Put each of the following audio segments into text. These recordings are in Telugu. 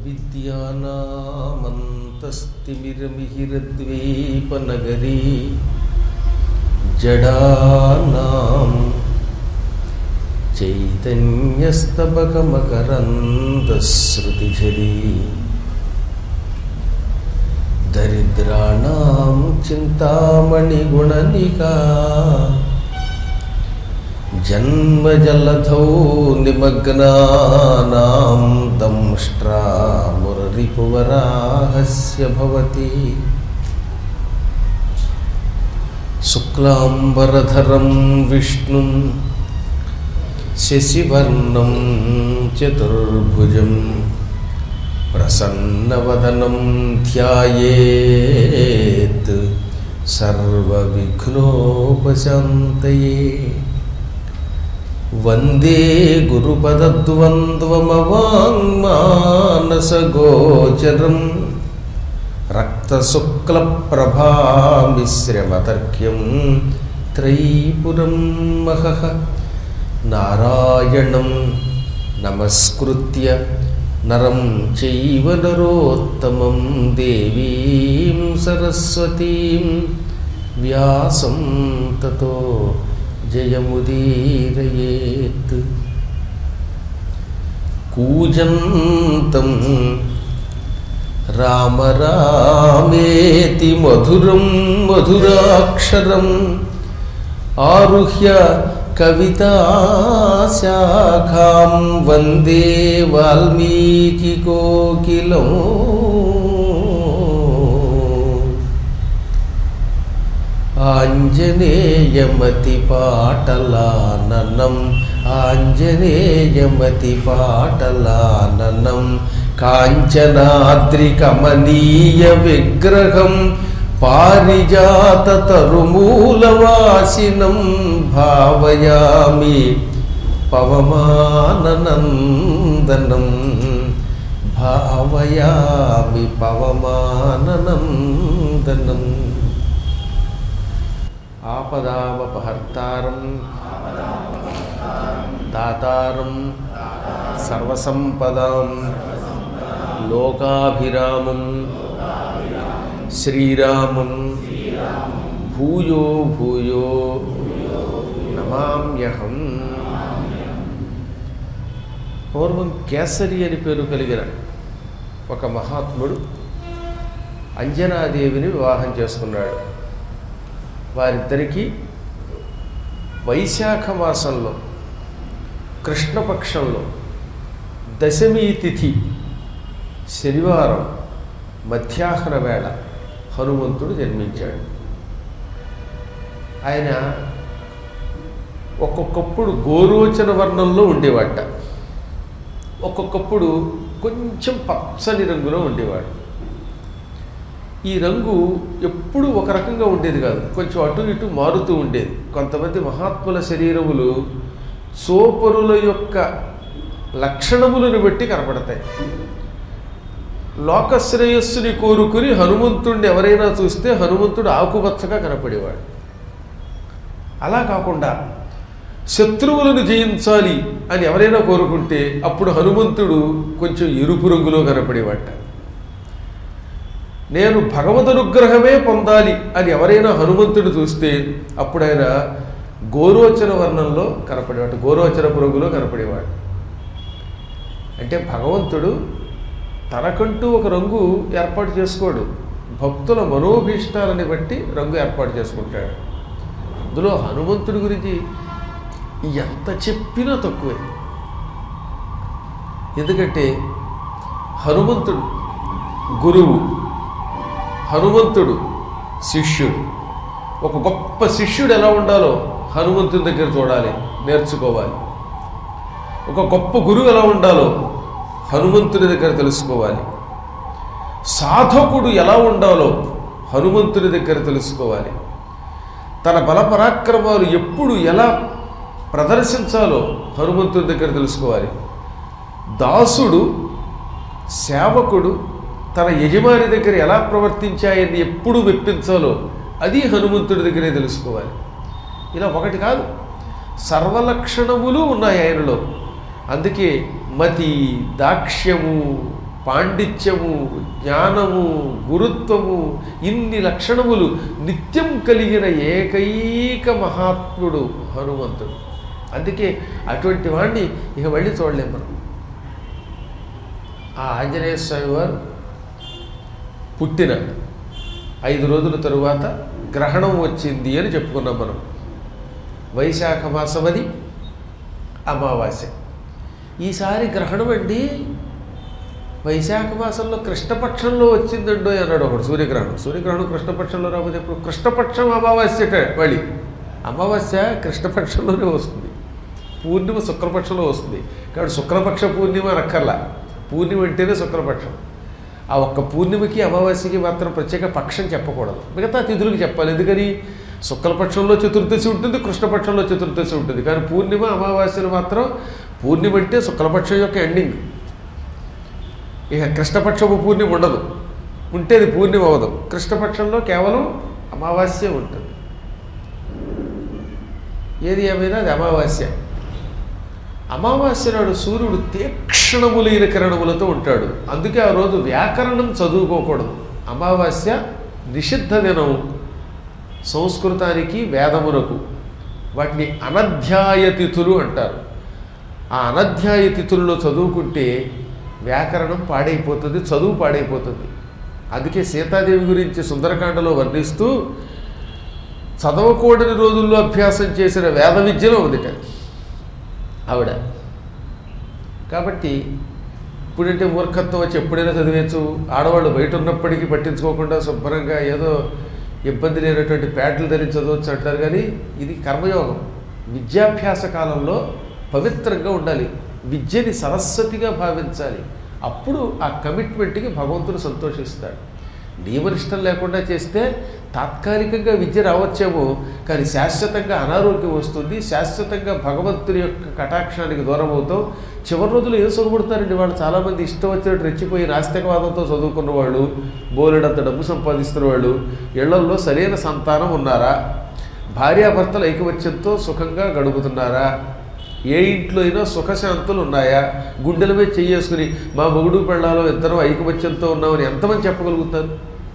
అవిద్యానామంతస్తిమిరమిహిరద్వీపనగరీ జడానాం చైతన్యస్తబకమకరందశ్రుతిఝరీ దరిద్రాణం చింతామణిగుణనికా జన్మజలధౌ నిమగ్నానాం దంష్ట్రా మురరిపువరాహస్య భవతి శుక్లాంబరధరం విష్ణుం శశివర్ణం చతుర్భుజం ప్రసన్నవదనం ధ్యాయేత్ సర్వవిఘ్నోపశాంతయే వందే గురుపదద్వంద్వమవాङ्మానసగోచరం రక్తశుక్లప్రభామిశ్రమతర్క్యం త్రైపురం మహః నారాయణం నమస్కృత్య నరం చైవ నరోత్తమం దేవీం సరస్వతీం వ్యాసం తతో జయముదీరయేత్ కూజంతం రామ రామేతి మధురం మధురాక్షరం ఆరుహ్య కవితాశాఖాం వందే వాల్మీకికోకిలం ఆంజనేయమతిపాటలాననం ఆంజనేయమతిపాటలాననం కాంచనాద్రికమనీయ విగ్రహం పారిజాతతరుమూలవాసినం భావయామి పవమాననందనం భావయామి పవమాననందనం ఆపదామపహర్తారం దాతారం సర్వసంపదాం లోకాభిరామం శ్రీరామం భూయో భూయో నమామ్యహం పూర్వం కేసరి అని పేరు కలిగిన ఒక మహాత్ముడు అంజనాదేవిని వివాహం చేసుకున్నాడు వారిద్దరికీ వైశాఖ మాసంలో కృష్ణపక్షంలో దశమి తిథి శనివారం మధ్యాహ్న వేళ హనుమంతుడు జన్మించాడు ఆయన ఒక్కొక్కప్పుడు గోరోచన వర్ణంలో ఉండేవాట ఒక్కొక్కప్పుడు కొంచెం పచ్చని రంగులో ఉండేవాడు ఈ రంగు ఎప్పుడూ ఒక రకంగా ఉండేది కాదు కొంచెం అటు ఇటు మారుతూ ఉండేది కొంతమంది మహాత్ముల శరీరములు సోపరుల యొక్క లక్షణములను బట్టి కనపడతాయి లోకశ్రేయస్సుని కోరుకుని హనుమంతుడిని ఎవరైనా చూస్తే హనుమంతుడు ఆకుపచ్చగా కనపడేవాడు అలా కాకుండా శత్రువులను జయించాలి అని ఎవరైనా కోరుకుంటే అప్పుడు హనుమంతుడు కొంచెం ఎరుపు రంగులో కనపడేవాట నేను భగవద్ అనుగ్రహమే పొందాలి అని ఎవరైనా హనుమంతుడు చూస్తే అప్పుడు ఆయన గోరోచన వర్ణంలో కనపడేవాడు గోరోచన పురుగులో కనపడేవాడు అంటే భగవంతుడు తనకంటూ ఒక రంగు ఏర్పాటు చేసుకోడు భక్తుల మనోభీష్టాలని బట్టి రంగు ఏర్పాటు చేసుకుంటాడు అందులో హనుమంతుడి గురించి ఎంత చెప్పినా తక్కువే ఎందుకంటే హనుమంతుడు గురువు హనుమంతుడు శిష్యుడు ఒక గొప్ప శిష్యుడు ఎలా ఉండాలో హనుమంతుని దగ్గర చూడాలి నేర్చుకోవాలి ఒక గొప్ప గురువు ఎలా ఉండాలో హనుమంతుని దగ్గర తెలుసుకోవాలి సాధకుడు ఎలా ఉండాలో హనుమంతుని దగ్గర తెలుసుకోవాలి తన బల పరాక్రమాలు ఎప్పుడు ఎలా ప్రదర్శించాలో హనుమంతుని దగ్గర తెలుసుకోవాలి దాసుడు సేవకుడు తన యజమాని దగ్గర ఎలా ప్రవర్తించాయని ఎప్పుడు మెప్పించాలో అది హనుమంతుడి దగ్గరే తెలుసుకోవాలి ఇలా ఒకటి కాదు సర్వలక్షణములు ఉన్నాయి ఆయనలో అందుకే మతి దాక్ష్యము పాండిత్యము జ్ఞానము గురుత్వము ఇన్ని లక్షణములు నిత్యం కలిగిన ఏకైక మహాత్ముడు హనుమంతుడు అందుకే అటువంటి వాడిని ఇక మళ్ళీ చూడలేం మనం ఆ ఆంజనేయ స్వామి వారు పుట్టిన ఐదు రోజుల తరువాత గ్రహణం వచ్చింది అని చెప్పుకున్నాం మనం వైశాఖ మాసమది అమావాస్య ఈసారి గ్రహణం అండి వైశాఖ మాసంలో కృష్ణపక్షంలో వచ్చిందండో అన్నాడు ఒకడు సూర్యగ్రహణం సూర్యగ్రహణం కృష్ణపక్షంలో రాకపోతే ఎప్పుడు కృష్ణపక్షం అమావాస్యట మళ్ళీ అమావాస్య కృష్ణపక్షంలోనే వస్తుంది పూర్ణిమ శుక్రపక్షంలో వస్తుంది కాబట్టి శుక్రపక్ష పూర్ణిమ అనక్కర్లా పూర్ణిమ అంటేనే శుక్రపక్షం ఆ ఒక్క పూర్ణిమకి అమావాస్యకి మాత్రం ప్రత్యేక పక్షం చెప్పకూడదు మిగతా తిథులకు చెప్పాలి ఎందుకని శుక్లపక్షంలో చతుర్దశి ఉంటుంది కృష్ణపక్షంలో చతుర్దశి ఉంటుంది కానీ పూర్ణిమ అమావాస్యలు మాత్రం పూర్ణిమ అంటే శుక్లపక్షం యొక్క ఎండింగ్ ఇక కృష్ణపక్షపు పూర్ణిమ ఉండదు ఉంటే అది పూర్ణిమ అవ్వదు కృష్ణపక్షంలో కేవలం అమావాస్య ఉంటుంది ఏది ఏమైనా అది అమావాస్య అమావాస్య నాడు సూర్యుడు తీక్షణములైన కిరణములతో ఉంటాడు అందుకే ఆ రోజు వ్యాకరణం చదువుకోకూడదు అమావాస్య నిషిద్ధ దినం సంస్కృతానికి వేదమునకు వాటిని అనధ్యాయ తిథులు అంటారు ఆ అనధ్యాయ తిథుల్లో చదువుకుంటే వ్యాకరణం పాడైపోతుంది చదువు పాడైపోతుంది అందుకే సీతాదేవి గురించి సుందరకాండలో వర్ణిస్తూ చదవకూడని రోజుల్లో అభ్యాసం చేసిన వేద విద్యలో ఉందిట ఆవిడ కాబట్టి ఇప్పుడంటే మూర్ఖత్వం వచ్చి ఎప్పుడైనా చదివేచ్చు ఆడవాళ్ళు బయట ఉన్నప్పటికీ పట్టించుకోకుండా శుభ్రంగా ఏదో ఇబ్బంది లేనటువంటి ప్యాడ్లు ధరించి చదవచ్చు అంటారు కానీ ఇది కర్మయోగం విద్యాభ్యాస కాలంలో పవిత్రంగా ఉండాలి విద్యని సరస్వతిగా భావించాలి అప్పుడు ఆ కమిట్మెంట్కి భగవంతుడు సంతోషిస్తాడు నియమనిష్టం లేకుండా చేస్తే తాత్కాలికంగా విద్య రావచ్చేమో కానీ శాశ్వతంగా అనారోగ్యం వస్తుంది శాశ్వతంగా భగవంతుని యొక్క కటాక్షానికి దూరం అవుతాం చివరి రోజులు ఏం సుఖపడతారండి వాళ్ళు చాలామంది ఇష్టం వచ్చినట్టు రెచ్చిపోయి నాస్తికవాదంతో చదువుకున్న వాళ్ళు బోలెడంత డబ్బు సంపాదిస్తున్న వాళ్ళు ఇళ్లల్లో సరైన సంతానం ఉన్నారా భార్యాభర్తల ఐకమత్యంతో సుఖంగా గడుపుతున్నారా ఏ ఇంట్లో అయినా సుఖశాంతులు ఉన్నాయా గుండెల మీద చెయ్యేసుకుని మా మొగుడు పెళ్ళాలో ఇద్దరం ఐకమత్యంతో ఉన్నామని ఎంతమంది చెప్పగలుగుతారు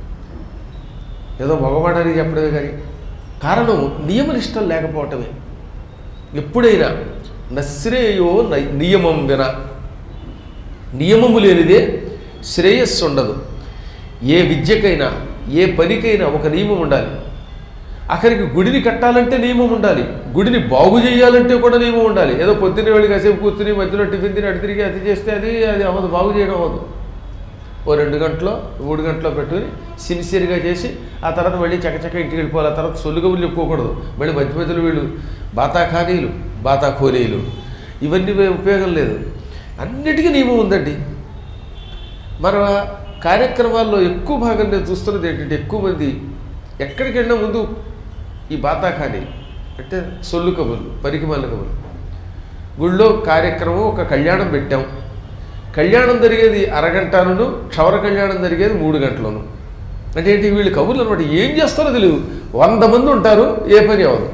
ఏదో మగవాడని చెప్పడమే కానీ కారణం నియమనిష్టం లేకపోవటమే ఎప్పుడైనా నశ్రేయో నై- నియమం విన నియమము లేనిదే శ్రేయస్సు ఉండదు ఏ విద్యకైనా ఏ పనికైనా ఒక నియమం ఉండాలి అక్కడికి గుడిని కట్టాలంటే నియమం ఉండాలి గుడిని బాగు చేయాలంటే కూడా నియమం ఉండాలి ఏదో పొద్దున్నే వెళ్ళి కాసేపు కూర్చుని మధ్యలో టిఫిన్ తిని అటు తిరిగి అది చేస్తే అది అది అవ్వదు బాగు చేయడం అవ్వదు ఓ రెండు గంటలో మూడు గంటలో పెట్టుకుని సిన్సియర్గా చేసి ఆ తర్వాత మళ్ళీ చకచక ఇంటికి వెళ్ళిపోవాలి ఆ తర్వాత సొల్లుగబులు చెప్పుకోకూడదు మళ్ళీ మధ్య మధ్యలో వీళ్ళు బాతాఖానీలు బాతాఖోనీలు ఇవన్నీ ఉపయోగం లేదు అన్నిటికీ నియమం ఉందండి మన కార్యక్రమాల్లో ఎక్కువ భాగం నేను చూస్తున్నది ఏంటంటే ఎక్కువ మంది ఎక్కడికి వెళ్ళినా ముందు ఈ బాతాఖానీ అంటే సొల్లు కబుర్లు పరికిమాల కబుర్లు గుళ్ళో కార్యక్రమం ఒక కళ్యాణం పెట్టాం కళ్యాణం జరిగేది అరగంటను క్షవర కళ్యాణం జరిగేది మూడు గంటలను అంటే ఏంటి వీళ్ళు కబుర్లు అనమాట ఏం చేస్తారో తెలియదు వంద మంది ఉంటారు ఏ పని అవ్వదు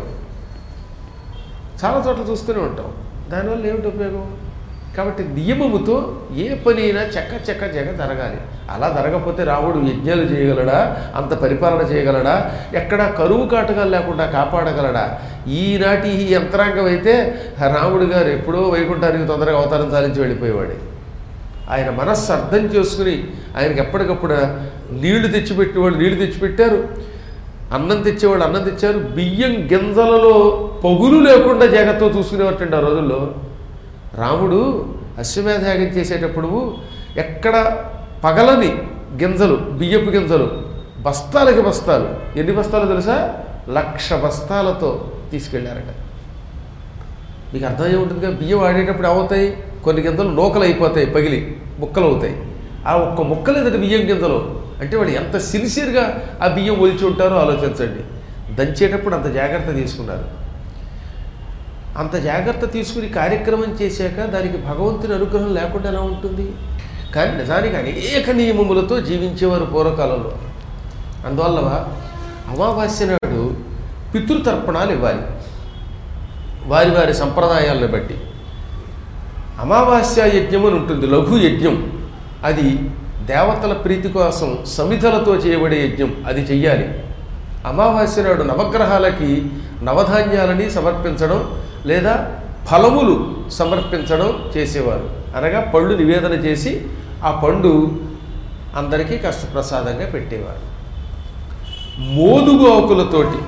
చాలా చోట్ల చూస్తూనే ఉంటాం దానివల్ల ఏమిటి ఉపయోగం కాబట్టి నియమముతో ఏ పని అయినా చెక్క చెక్క చెక్క జరగాలి అలా జరగకపోతే రాముడు యజ్ఞాలు చేయగలడా అంత పరిపాలన చేయగలడా ఎక్కడ కరువు కాటకాలు లేకుండా కాపాడగలడా ఈనాటి ఈ యంత్రాంగం అయితే రాముడు గారు ఎప్పుడో వైకుంఠానికి తొందరగా అవతారం సాధించి వెళ్ళిపోయేవాడే ఆయన మనస్సు అర్థం చేసుకుని ఆయనకి ఎప్పటికప్పుడు నీళ్లు తెచ్చిపెట్టేవాళ్ళు నీళ్లు తెచ్చిపెట్టారు అన్నం తెచ్చేవాళ్ళు అన్నం తెచ్చారు బియ్యం గింజలలో పొగులు లేకుండా జాగ్రత్తగా చూసుకునేవాటండి ఆ రోజుల్లో రాముడు అశ్వమేధయాగం చేసేటప్పుడు ఎక్కడ పగలని గింజలు బియ్యపు గింజలు బస్తాలకి బస్తాలు ఎన్ని బస్తాలు తెలుసా లక్ష బస్తాలతో తీసుకెళ్ళారట మీకు అర్థమయ్యే ఉంటుందిగా బియ్యం ఆడేటప్పుడు ఏమవుతాయి కొన్ని గింజలు నూకలు అయిపోతాయి పగిలి ముక్కలు అవుతాయి ఆ ఒక్క ముక్క లేదంటే బియ్యం గింజలు అంటే వాళ్ళు ఎంత సిన్సియర్గా ఆ బియ్యం ఒలిచి ఉంటారో ఆలోచించండి దంచేటప్పుడు అంత జాగ్రత్త తీసుకున్నారు అంత జాగ్రత్త తీసుకుని కార్యక్రమం చేశాక దానికి భగవంతుని అనుగ్రహం లేకుండా ఎలా ఉంటుంది కానీ నిజానికి అనేక నియమములతో జీవించేవారు పూర్వకాలంలో అందువల్ల అమావాస్య నాడు పితృతర్పణాలు ఇవ్వాలి వారి వారి సంప్రదాయాలను బట్టి అమావాస్య యజ్ఞం అని ఉంటుంది లఘు యజ్ఞం అది దేవతల ప్రీతి కోసం సమిధలతో చేయబడే యజ్ఞం అది చెయ్యాలి అమావాస్య నాడు నవగ్రహాలకి నవధాన్యాలని సమర్పించడం లేదా ఫలములు సమర్పించడం చేసేవారు అనగా పళ్ళు నివేదన చేసి ఆ పండు అందరికీ కష్ట ప్రసాదంగా పెట్టేవారు మోదుగు ఆకులతోటి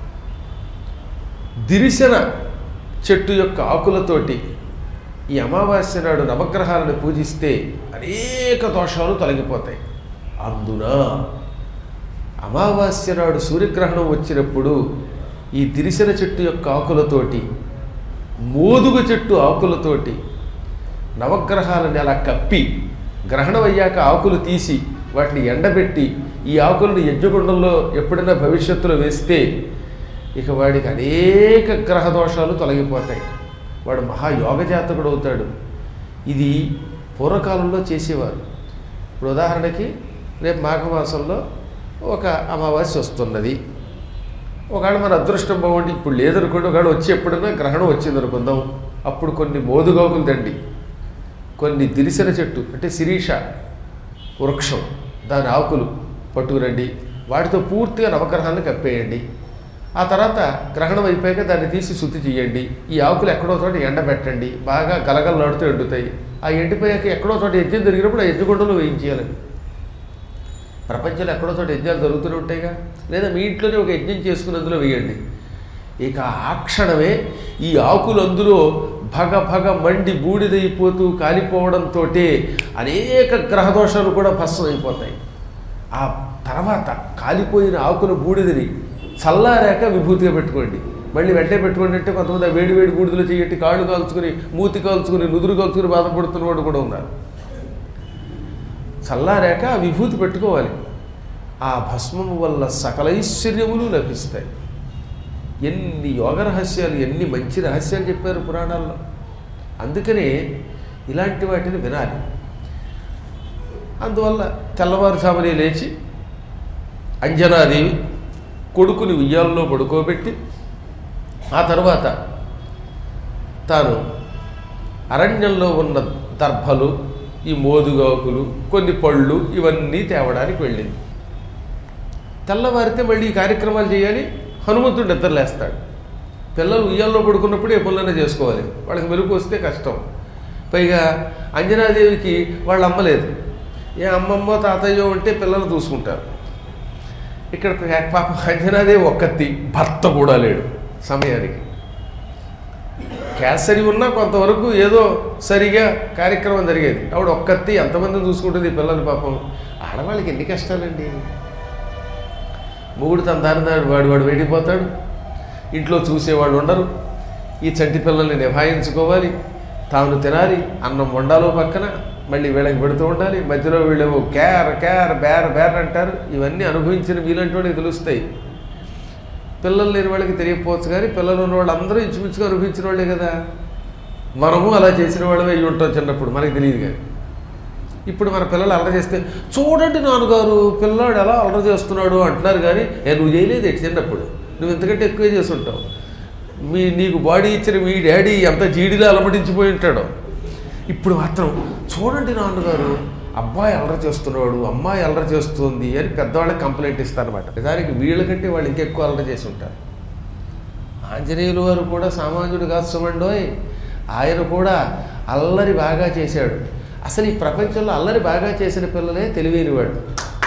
దిరిశన చెట్టు యొక్క ఆకులతోటి ఈ అమావాస్య నాడు నవగ్రహాలను పూజిస్తే అనేక దోషాలు తొలగిపోతాయి అందున అమావాస్య నాడు సూర్యగ్రహణం వచ్చినప్పుడు ఈ దిరిశన చెట్టు యొక్క ఆకులతోటి మోదుగు చెట్టు ఆకులతోటి నవగ్రహాలని అలా కప్పి గ్రహణం అయ్యాక ఆకులు తీసి వాటిని ఎండబెట్టి ఈ ఆకులను యజ్ఞగుండంలో ఎప్పుడైనా భవిష్యత్తులో వేస్తే ఇక వాడికి అనేక గ్రహ దోషాలు తొలగిపోతాయి వాడు మహాయోగ జాతకుడు అవుతాడు ఇది పూర్వకాలంలో చేసేవారు ఇప్పుడు ఉదాహరణకి రేపు మాఘమాసంలో ఒక అమావాస్య వస్తున్నది ఒకవేళ మన అదృష్టం బాగుండి ఇప్పుడు లేదనుకోండి ఒకవేళ వచ్చి ఎప్పుడైనా గ్రహణం వచ్చింది అనుకుందాం అప్పుడు కొన్ని మోదుగాకులు దండి కొన్ని దిరిసెన చెట్టు అంటే శిరీష వృక్షం దాని ఆకులు పట్టుకురండి వాటితో పూర్తిగా నవగ్రహాలను కప్పేయండి ఆ తర్వాత గ్రహణం అయిపోయాక దాన్ని తీసి శుద్ధి చేయండి ఈ ఆకులు ఎక్కడో చోట ఎండబెట్టండి బాగా గలగలలాడుతూ ఎండుతాయి ఆ ఎండిపోయాక ఎక్కడో చోట యజ్ఞం జరిగినప్పుడు ఆ యజ్ఞగుండంలో వేయించేయాలని ప్రపంచంలో ఎక్కడో చోట యజ్ఞాలు జరుగుతూనే ఉంటాయిగా లేదా మీ ఇంట్లోనే ఒక యజ్ఞం చేసుకుని అందులో వేయండి ఇక ఆ క్షణమే ఈ ఆకులు అందులో భగ భగ మండి బూడిదైపోతూ కాలిపోవడంతో అనేక గ్రహదోషాలు కూడా భస్మం అయిపోతాయి ఆ తర్వాత కాలిపోయిన ఆకుల బూడిదని చల్లారాక విభూతిగా పెట్టుకోండి మళ్ళీ వెంటనే పెట్టుకోండి అంటే కొంతమంది ఆ వేడి వేడి బూడిదలో చేయట్టి కాళ్ళు కాల్చుకుని మూతి కాల్చుకుని నుదురు కాల్చుకుని బాధపడుతున్న వాడు కూడా ఉన్నారు చల్లారాక ఆ విభూతి పెట్టుకోవాలి ఆ భస్మము వల్ల సకల ఐశ్వర్యములు లభిస్తాయి ఎన్ని యోగ రహస్యాలు ఎన్ని మంచి రహస్యాలు చెప్పారు పురాణాల్లో అందుకనే ఇలాంటి వాటిని వినాలి అందువల్ల తెల్లవారుజామునే లేచి అంజనాదేవి కొడుకుని ఉయ్యాలలో పడుకోబెట్టి ఆ తర్వాత తాను అరణ్యంలో ఉన్న దర్భలు ఈ మోదుగాకులు కొన్ని పళ్ళు ఇవన్నీ తేవడానికి వెళ్ళింది తెల్లవారితే మళ్ళీ ఈ కార్యక్రమాలు చేయాలి హనుమంతుడు నిద్రలేస్తాడు పిల్లలు ఉయ్యాల్లో పడుకున్నప్పుడు ఏ పనులైనా చేసుకోవాలి వాళ్ళకి మెరుగు వస్తే కష్టం పైగా అంజనాదేవికి వాళ్ళ అమ్మ లేదు ఏ అమ్మమ్మ తాతయ్యో ఉంటే పిల్లలు చూసుకుంటారు ఇక్కడ పాప అంజనాదేవి ఒక్కతి భర్త కూడా లేడు సమయానికి కేసరి ఉన్నా కొంతవరకు ఏదో సరిగా కార్యక్రమం జరిగేది ఆవిడ ఒక్కత్తి ఎంతమందిని చూసుకుంటుంది ఈ పిల్లలు పాపం ఆడవాళ్ళకి ఎన్ని కష్టాలండి మొగుడు తన దారి దారి వాడు వాడు వెళ్ళిపోతాడు ఇంట్లో చూసేవాళ్ళు ఉండరు ఈ చంటి పిల్లల్ని నిభాయించుకోవాలి తాను తినాలి అన్నం వండాలో పక్కన మళ్ళీ వీళ్ళకి పెడుతూ ఉండాలి మధ్యలో వీళ్ళేమో కేర్ కేర్ బేర్ బేర్ అంటారు ఇవన్నీ అనుభవించిన వీలంటి వాళ్ళకి తెలుస్తాయి పిల్లలు లేని వాళ్ళకి తెలియకపోవచ్చు కానీ పిల్లలు ఉన్న వాళ్ళు అందరూ ఇంచుమించుగా అనుభవించిన వాళ్ళే కదా మనము అలా చేసిన వాళ్ళమే అయ్యి ఉంటాం చిన్నప్పుడు మనకి తెలియదు కానీ ఇప్పుడు మన పిల్లలు అల్లరి చేస్తే చూడండి నాన్నగారు పిల్లాడు ఎలా అల్లరి చేస్తున్నాడు అంటున్నారు కానీ ఏ నువ్వు చేయలేదు ఎటు చిన్నప్పుడు నువ్వు ఎంతకంటే ఎక్కువే చేస్తుంటావు మీ నీకు బాడీ ఇచ్చిన మీ డాడీ ఎంత జీడిలో అలమటించిపోయి ఉంటాడో ఇప్పుడు మాత్రం చూడండి నాన్నగారు అబ్బాయి అల్లరి చేస్తున్నాడు అమ్మాయి అల్లరి చేస్తుంది అని పెద్దవాళ్ళకి కంప్లైంట్ ఇస్తారనమాట నిజానికి వీళ్ళకంటే వాళ్ళు ఇంకెక్కువ అల్లరి చేసి ఉంటారు ఆంజనేయులు వారు కూడా సామాన్యుడు కాదు సుమండోయ్ ఆయన కూడా అల్లరి బాగా చేశాడు అసలు ఈ ప్రపంచంలో అల్లరి బాగా చేసిన పిల్లలే తెలివైనవాడు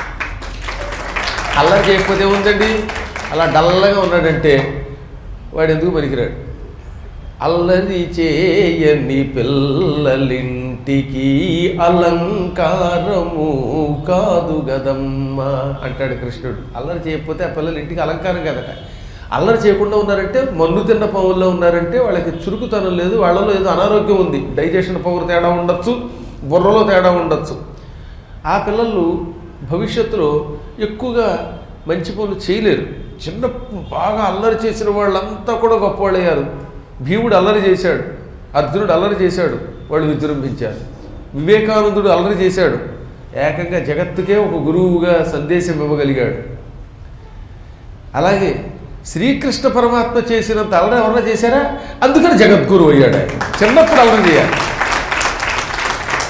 అల్లరి చేయకపోతే ఏముందండి అలా డల్లగా ఉన్నాడంటే వాడు ఎందుకు పనికిరాడు అల్లరి చేయని పిల్లలింటికి అలంకారము కాదు గదమ్మ అంటాడు కృష్ణుడు అల్లరి చేయకపోతే ఆ పిల్లల ఇంటికి అలంకారం కదట అల్లరి చేయకుండా ఉన్నారంటే మన్ను తిన్న పౌల్లో ఉన్నారంటే వాళ్ళకి చురుకుతనం లేదు వాళ్ళలో ఏదో అనారోగ్యం ఉంది డైజెషన్ పవర్ తేడా ఉండొచ్చు బుర్రలో తేడా ఉండొచ్చు ఆ పిల్లలు భవిష్యత్తులో ఎక్కువగా మంచి పనులు చేయలేరు చిన్నప్పుడు బాగా అల్లరి చేసిన వాళ్ళంతా కూడా గొప్పవాళ్ళు అయ్యారు భీముడు అల్లరి చేశాడు అర్జునుడు అల్లరి చేశాడు వాళ్ళు విజృంభించారు వివేకానందుడు అల్లరి చేశాడు ఏకంగా జగత్తుకే ఒక గురువుగా సందేశం ఇవ్వగలిగాడు అలాగే శ్రీకృష్ణ పరమాత్మ చేసినంత అల్లరి ఎవరన్నా చేశారా అందుకని జగద్గురు అయ్యాడు ఆయన చిన్నప్పుడు అల్లరి చేయాలి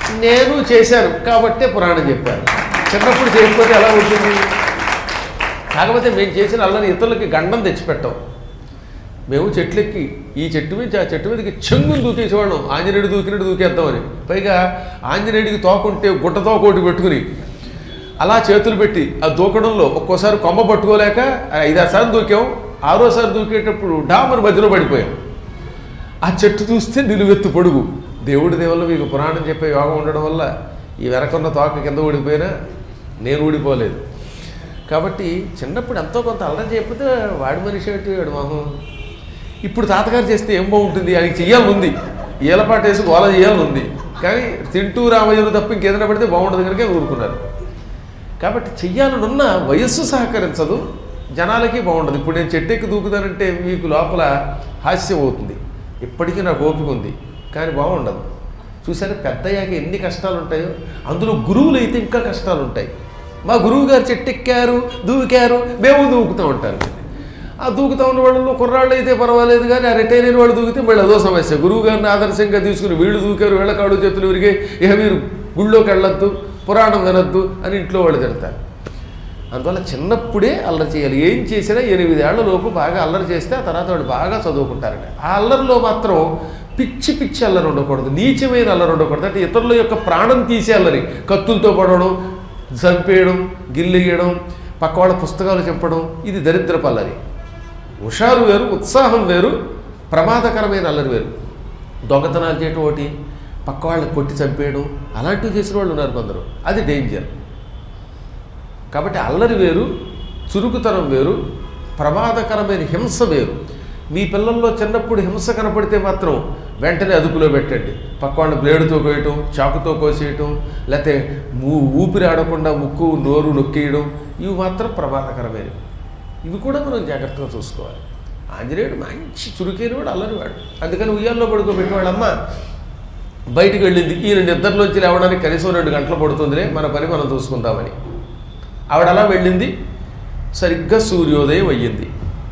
నేను చేశాను కాబట్టే పురాణం చెప్పాను చిన్నప్పుడు చేయకపోతే ఎలా ఉంటుంది కాకపోతే మేము చేసిన అల్లని ఇతరులకి గండం తెచ్చిపెట్టాం మేము చెట్లెక్కి ఈ చెట్టు మీద ఆ చెట్టు మీదకి చెంగుని దూకేసేవాళ్ళం ఆంజనేయుడు దూకినట్టు దూకేద్దామని పైగా ఆంజనేయుడికి తోకుంటే గుట్ట తోకోటి పెట్టుకుని అలా చేతులు పెట్టి ఆ దూకడంలో ఒక్కోసారి కొమ్మ పట్టుకోలేక ఐదారు సార్లు దూకాం ఆరోసారి దూకేటప్పుడు డామర్ మధ్యలో పడిపోయాం ఆ చెట్టు చూస్తే నిలువెత్తు పొడుగు దేవుడి దేవుళ్ళ మీకు పురాణం చెప్పే యోగం ఉండడం వల్ల ఈ వెనకున్న తోక కింద ఊడిపోయినా నేను ఊడిపోలేదు కాబట్టి చిన్నప్పుడు ఎంతో కొంత అల్లరి చెప్పితే వాడి మనిషి ఏంటి వాడు మొహం ఇప్పుడు తాతగారు చేస్తే ఏం బాగుంటుంది ఆయనకి చెయ్యాలని ఉంది ఈలపాటు వేసి గోల చేయాలని ఉంది కానీ తింటూ రామయ్యను తప్ప ఇంకేదైనా పడితే బాగుంటుంది కనుక ఊరుకున్నారు కాబట్టి చెయ్యాలని ఉన్న వయస్సు సహకరించదు జనాలకి బాగుండదు ఇప్పుడు నేను చెట్టెక్కి దూకుతానంటే మీకు లోపల హాస్యం అవుతుంది ఇప్పటికీ నాకు ఓపిక ఉంది కానీ బాగుండదు చూసారా పెద్దయ్యాక ఎన్ని కష్టాలు ఉంటాయో అందులో గురువులు అయితే ఇంకా కష్టాలు ఉంటాయి మా గురువు గారు చెట్టెక్కారు దూకారు మేము దూకుతూ ఉంటారు ఆ దూకుతా ఉన్న వాళ్ళలో కుర్రాళ్ళు అయితే పర్వాలేదు కానీ ఆ రిటైర్ అయిన వాళ్ళు దూకితే మళ్ళీ అదో సమస్య గురువు గారిని ఆదర్శంగా తీసుకుని వీళ్ళు దూకారు వీళ్ళ కాడు చేతులు విరిగే ఇక మీరు గుళ్ళోకి వెళ్ళొద్దు పురాణం వినొద్దు అని ఇంట్లో వాళ్ళు తిడతారు అందువల్ల చిన్నప్పుడే అల్లరి చేయాలి ఏం చేసినా ఎనిమిదేళ్ల లోపు బాగా అల్లరి చేస్తే ఆ తర్వాత వాళ్ళు బాగా చదువుకుంటారట ఆ అల్లరిలో మాత్రం పిచ్చి పిచ్చి అల్లరి ఉండకూడదు నీచమైన అల్లరి ఉండకూడదు అంటే ఇతరుల యొక్క ప్రాణం తీసే అల్లరి కత్తులతో పడడం చంపేయడం గిల్లెయ్యడం పక్క వాళ్ళ పుస్తకాలు చెప్పడం ఇది దరిద్రపు అల్లరి హుషారు వేరు ఉత్సాహం వేరు ప్రమాదకరమైన అల్లరి వేరు దొంగతనాలు చేయటం ఒకటి పక్క వాళ్ళని కొట్టి చంపేయడం అలాంటివి చేసిన వాళ్ళు ఉన్నారు కొందరు అది డేంజర్ కాబట్టి అల్లరి వేరు చురుకుతనం వేరు ప్రమాదకరమైన హింస వేరు మీ పిల్లల్లో చిన్నప్పుడు హింస కనపడితే మాత్రం వెంటనే అదుపులో పెట్టండి పక్కవాడిని బ్లేడుతో కోయటం చాకుతో కోసేయటం లేకపోతే మూ ఊపిరి ఆడకుండా ముక్కు నోరు నొక్కేయడం ఇవి మాత్రం ప్రమాదకరమైనవి ఇవి కూడా మనం జాగ్రత్తగా చూసుకోవాలి ఆంజనేయుడు మంచి చురుకైన వాడు అల్లరివాడు అందుకని ఉయ్యాల్లో పడుకోబెట్టేవాడు అమ్మ బయటికి వెళ్ళింది ఈయన నిద్రలోంచి లేవడానికి కనీసం రెండు గంటలు పడుతుందిలే మన పని మనం చూసుకుందామని ఆవిడ అలా వెళ్ళింది సరిగ్గా సూర్యోదయం అయ్యింది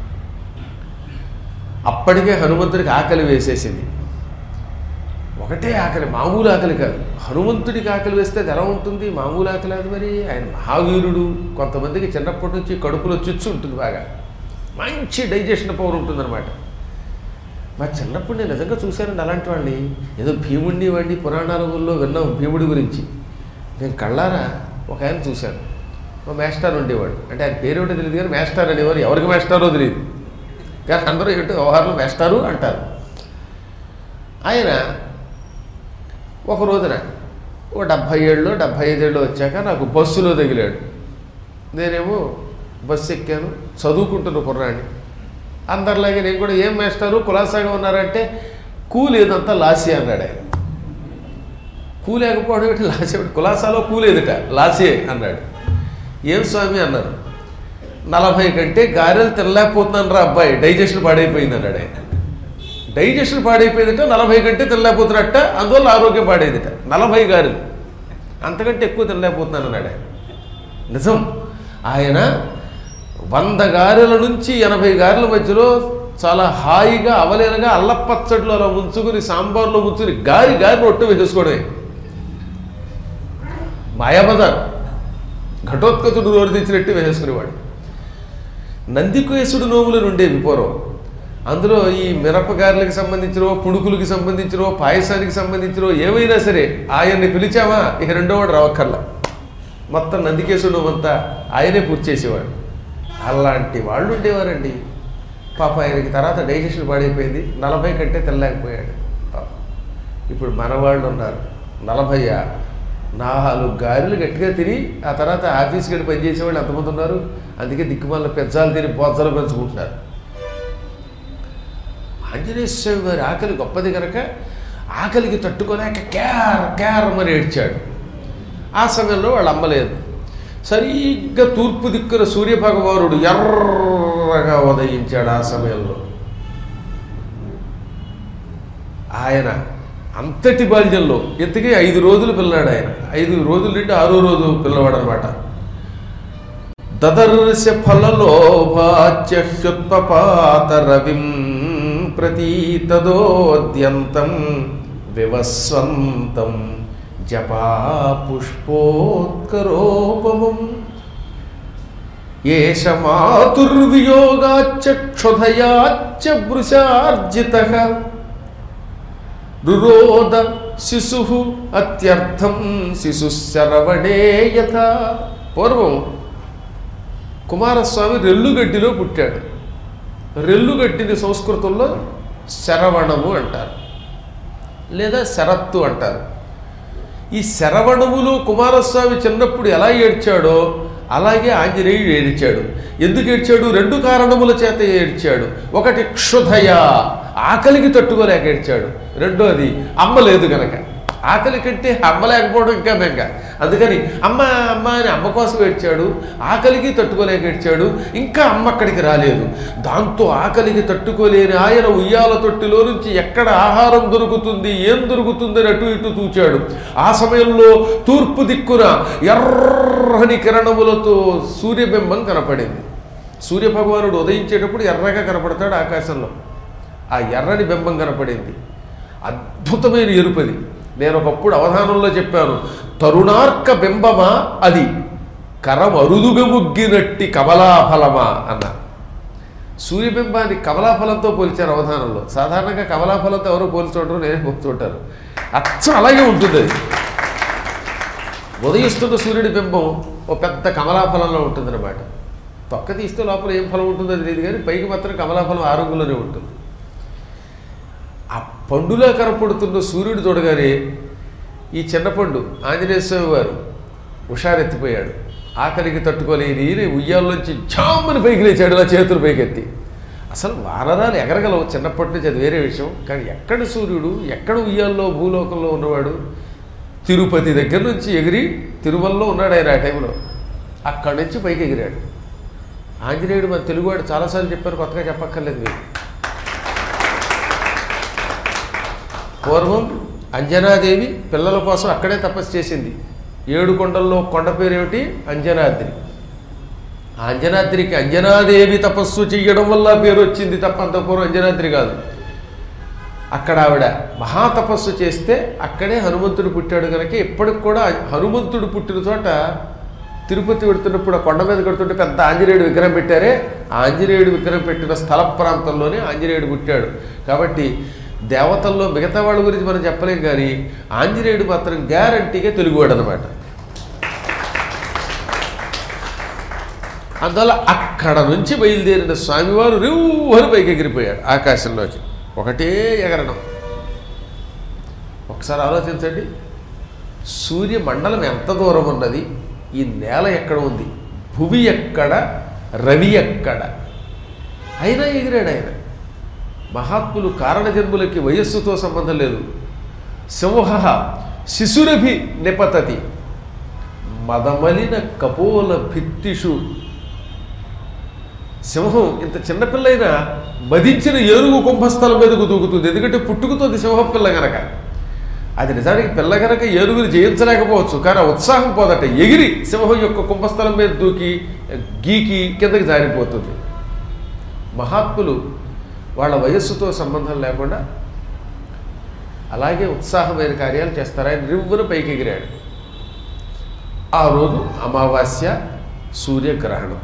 అప్పటికే హనుమంతుడికి ఆకలి వేసేసింది ఒకటే ఆకలి మామూలు ఆకలి కాదు హనుమంతుడికి ఆకలి వేస్తే అది ఎలా ఉంటుంది మామూలు ఆకలి అది మరి ఆయన మహావీరుడు కొంతమందికి చిన్నప్పటి నుంచి కడుపులో చిచ్చు ఉంటుంది బాగా మంచి డైజెషన్ పవర్ ఉంటుందన్నమాట మా చిన్నప్పుడు నేను నిజంగా చూశానండి అలాంటి వాళ్ళని ఏదో భీముడిని వాడిని పురాణాలలో విన్నాం భీముడి గురించి నేను కళ్ళారా ఒక ఆయన చూశాను ఒక మేస్టార్ ఉండేవాడు అంటే ఆయన పేరు ఏమిటో తెలియదు కానీ మేస్టార్ అనేవారు ఎవరికి మేస్టారో తెలియదు కానీ అందరూ ఏంటో వ్యవహారంలో మేస్టారు అంటారు ఆయన ఒక రోజున ఓ డెబ్భై ఏళ్ళు డెబ్భై ఐదేళ్ళు వచ్చాక నాకు బస్సులో తగిలాడు నేనేమో బస్సు ఎక్కాను చదువుకుంటున్న కుర్రాడిని అందరిలాగే నేను కూడా ఏం మేస్టారు కులాసాగా ఉన్నారంటే కూ లేదంతా లాసీ అన్నాడు ఆయన కూ లేకపోవడం ఏంటి లాసీ ఏమిటి? కులాసాలో కూ లేదుట లాసే అన్నాడు ఏం స్వామి అన్నారు నలభై కంటే గారెలు తినలేకపోతున్నాను రా అబ్బాయి డైజెషన్ పాడైపోయింది అన్నాడు ఆయన డైజెషన్ పాడైపోయిందట నలభై కంటే తినలేకపోతున్నట్ట అందువల్ల ఆరోగ్యం పాడేదిట నలభై గారెలు అంతకంటే ఎక్కువ తినలేకపోతున్నాను అన్నాడు ఆయన నిజం ఆయన వంద గారెల నుంచి ఎనభై గారెల మధ్యలో చాలా హాయిగా అవలేనగా అల్లపచ్చడిలో అలా ముంచుకుని సాంబార్లో ముంచుకుని గారి గారి రొట్టె వేసేసుకోవడమే మాయాబజార్ ఘటోత్కచుడు నోరు తెచ్చినట్టు వేసేసుకునేవాడు నందికేశుడు నోములు ఉండేవి పూర్వం అందులో ఈ మిరపగారెలకు సంబంధించినో పుణుకులకి సంబంధించినో పాయసానికి సంబంధించినో ఏమైనా సరే ఆయన్ని పిలిచామా ఇక రెండోవాడు రావక్కర్లా మొత్తం నందికేశుడు అంతా ఆయనే పూర్తి చేసేవాడు అలాంటి వాళ్ళు ఉండేవారండి పాప ఆయనకి తర్వాత డైజెషన్ పాడైపోయింది నలభై కంటే తెల్లలేకపోయాడు పాపం. ఇప్పుడు మనవాళ్ళు ఉన్నారు నలభై నాలుగు గారెలు గట్టిగా తిని ఆ తర్వాత ఆఫీస్కి వెళ్ళి పనిచేసే వాళ్ళు ఎంతమంది ఉన్నారు అందుకే దిక్కుమాల పెంచాలు తిని బొజ్జలు పెంచుకుంటున్నారు ఆంజనేయ స్వామి వారి ఆకలి గొప్పది కనుక ఆకలికి తట్టుకోలేక క్యార్ క్యార్ అని ఏడ్చాడు ఆ సమయంలో వాళ్ళు అమ్మలేదు సరిగ్గా తూర్పు దిక్కున సూర్యభగవానుడు ఎర్రగా ఉదయించాడు ఆ సమయంలో ఆయన అంతటి బాల్యంలో ఇంతకీ ఐదు రోజులు పిల్లాడు ఆయన ఐదు రోజుల నుండి ఆరో రోజు పిల్లవాడు అనమాట దదర్శ ఫలలోభాచ్యుత్పాత రవిం ప్రతీతదోద్యంతం వివస్వంతం జపా పుష్పోత్కరోపమం ఏష మాతుర్వియోగాచ్చ క్షుధయాచ్చ వృషార్జిత రురోద శిశు అత్యర్థం శిశు శరవణే యథ పూర్వం కుమారస్వామి రెల్లుగడ్డిలో పుట్టాడు రెల్లుగడ్డిని సంస్కృతంలో శరవణము అంటారు లేదా శరత్తు అంటారు ఈ శరవణములు కుమారస్వామి చిన్నప్పుడు ఎలా ఏడ్చాడో అలాగే ఆంజనేయుడు ఏడ్చాడు ఎందుకు ఏడ్చాడు రెండు కారణముల చేత ఏడ్చాడు ఒకటి క్షుధయ ఆకలికి తట్టుకోలేక ఏడ్చాడు రెండోది అమ్మ లేదు గనక ఆకలి కంటే అమ్మ లేకపోవడం ఇంకా బెంగ అందుకని అమ్మ అమ్మ అని అమ్మ కోసం ఏడ్చాడు ఆకలికి తట్టుకోలేక ఏడ్చాడు ఇంకా అమ్మ అక్కడికి రాలేదు దాంతో ఆకలికి తట్టుకోలేని ఆయన ఉయ్యాల తొట్టిలో నుంచి ఎక్కడ ఆహారం దొరుకుతుంది ఏం దొరుకుతుంది అని అటు ఇటు చూచాడు ఆ సమయంలో తూర్పు దిక్కున ఎర్రని కిరణములతో సూర్యబింబం కనపడింది సూర్యభగవానుడు ఉదయించేటప్పుడు ఎర్రగా కనపడతాడు ఆకాశంలో ఆ ఎర్రని బింబం కనపడింది అద్భుతమైన ఎరుపది నేను ఒకప్పుడు అవధానంలో చెప్పాను తరుణార్క బింబమా అది కరం అరుదుగా ముగ్గినట్టి కమలాఫలమా అన్న సూర్యబింబాన్ని కమలాఫలంతో పోల్చారు అవధానంలో సాధారణంగా కమలాఫలంతో ఎవరు పోల్చుంటారు నేనే పోల్చుంటారు అచ్చం అలాగే ఉంటుంది అది ఉదయిస్తున్న సూర్యుడి బింబం ఓ పెద్ద కమలాఫలంలో ఉంటుందన్నమాట తొక్క తీస్తే లోపల ఏం ఫలం ఉంటుందో తెలియదు కానీ పైకి మాత్రం కమలాఫలం ఆరోగ్యంలోనే ఉంటుంది ఆ పండులా కనపడుతున్న సూర్యుడు చూడగానే ఈ చిన్న పండు ఆంజనేయ స్వామి వారు హుషారెత్తిపోయాడు ఆకలికి తట్టుకోలేని ఈయన ఉయ్యాల్లోంచి జామ్మని పైకి లేచాడు అలా చేతులు పైకెత్తి అసలు వానరాలు ఎగరగలవు చిన్నప్పటి నుంచి అది వేరే విషయం కానీ ఎక్కడ సూర్యుడు ఎక్కడ ఉయ్యాల్లో భూలోకంలో ఉన్నవాడు తిరుపతి దగ్గర నుంచి ఎగిరి తిరుమలలో ఉన్నాడు ఆయన ఆ టైంలో అక్కడి నుంచి పైకి ఎగిరాడు ఆంజనేయుడు మన తెలుగువాడు చాలాసార్లు చెప్పారు కొత్తగా చెప్పక్కర్లేదు మీరు పూర్వం అంజనాదేవి పిల్లల కోసం అక్కడే తపస్సు చేసింది ఏడు కొండల్లో కొండ పేరు ఏమిటి అంజనాద్రి ఆ అంజనాద్రికి అంజనాదేవి తపస్సు చెయ్యడం వల్ల పేరు వచ్చింది తప్ప అంత పూర్వం అంజనాద్రి కాదు అక్కడ ఆవిడ మహాతపస్సు చేస్తే అక్కడే హనుమంతుడు పుట్టాడు కనుక ఇప్పటికి కూడా హనుమంతుడు పుట్టిన చోట తిరుపతి పెడుతున్నప్పుడు ఆ కొండ మీద కడుతుంటే పెద్ద ఆంజనేయుడు విగ్రహం పెట్టారే ఆ ఆంజనేయుడు విగ్రహం పెట్టిన స్థల ప్రాంతంలోనే ఆంజనేయుడు పుట్టాడు కాబట్టి దేవతల్లో మిగతా వాళ్ళ గురించి మనం చెప్పలేం కానీ ఆంజనేయుడు మాత్రం గ్యారంటీగా తెలుగువాడు అనమాట అందువల్ల అక్కడ నుంచి బయలుదేరిన స్వామివారు రివ్వని పైకి ఎగిరిపోయాడు ఆకాశంలోకి ఒకటే ఎగరడం ఒకసారి ఆలోచించండి సూర్యమండలం ఎంత దూరం ఉన్నది ఈ నేల ఎక్కడ ఉంది భువి ఎక్కడ రవి ఎక్కడ అయినా ఎగిరాడు ఆయన మహాత్ములు కారణజన్ములకి వయస్సుతో సంబంధం లేదు సింహ శిశురభి నిపతతి మదమలిన కపోల భిత్తిషు సింహం ఇంత చిన్నపిల్లైనా మదించిన ఏనుగు కుంభస్థలం మీదకు దూకుతుంది ఎందుకంటే పుట్టుకుతుంది సింహం పిల్ల గనక అది నిజానికి పిల్ల గనక ఏనుగుని జయించలేకపోవచ్చు కానీ ఆ ఉత్సాహం పోదట ఎగిరి సింహం యొక్క కుంభస్థలం మీద దూకి గీకి కిందకి జారిపోతుంది మహాత్ములు వాళ్ళ వయస్సుతో సంబంధం లేకుండా అలాగే ఉత్సాహమైన కార్యాలు చేస్తారు ఆయన రివ్వున పైకి ఎగిరాడు ఆ రోజు అమావాస్య సూర్యగ్రహణం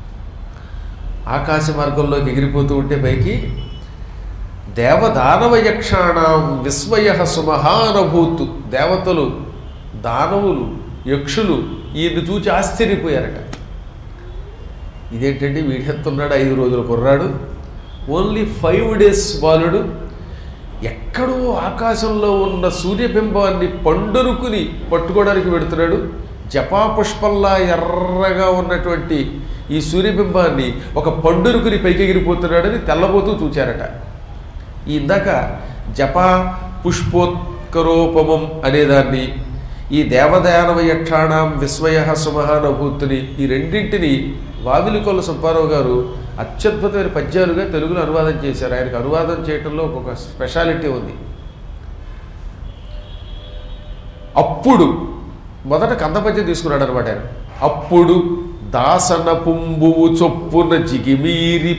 ఆకాశ మార్గంలోకి ఎగిరిపోతూ ఉంటే పైకి దేవదానవ యక్షాణం విస్మయ సుమహానభూతు దేవతలు దానవులు యక్షులు ఈయన్ని చూచి ఆశ్చర్యపోయారట ఇదేంటండి వీడెత్తున్నాడు ఐదు రోజుల కుర్రాడు ఓన్లీ ఫైవ్ డేస్ బాలుడు ఎక్కడో ఆకాశంలో ఉన్న సూర్యబింబాన్ని పండురుకుని పట్టుకోవడానికి పెడుతున్నాడు జపాపుష్పంలా ఎర్రగా ఉన్నటువంటి ఈ సూర్యబింబాన్ని ఒక పండురుకుని పైకెగిరిపోతున్నాడని తెల్లబోతూ చూచారట ఈ ఇందాక జపా పుష్పోత్కరోపమం అనేదాన్ని ఈ దేవదయానవ యక్షాణం విస్మయ సుమహానుభూతిని ఈ రెండింటిని వావిలికొల్ల సుబ్బారావు గారు అత్యద్భుతమైన పద్యాలుగా తెలుగులో అనువాదం చేశారు ఆయనకు అనువాదం చేయటంలో ఒక స్పెషాలిటీ ఉంది అప్పుడు మొదట కంద పద్యం తీసుకున్నాడు అనమాట ఆయన అప్పుడు దాసన పుంబువు చొప్పున జిగిమీరి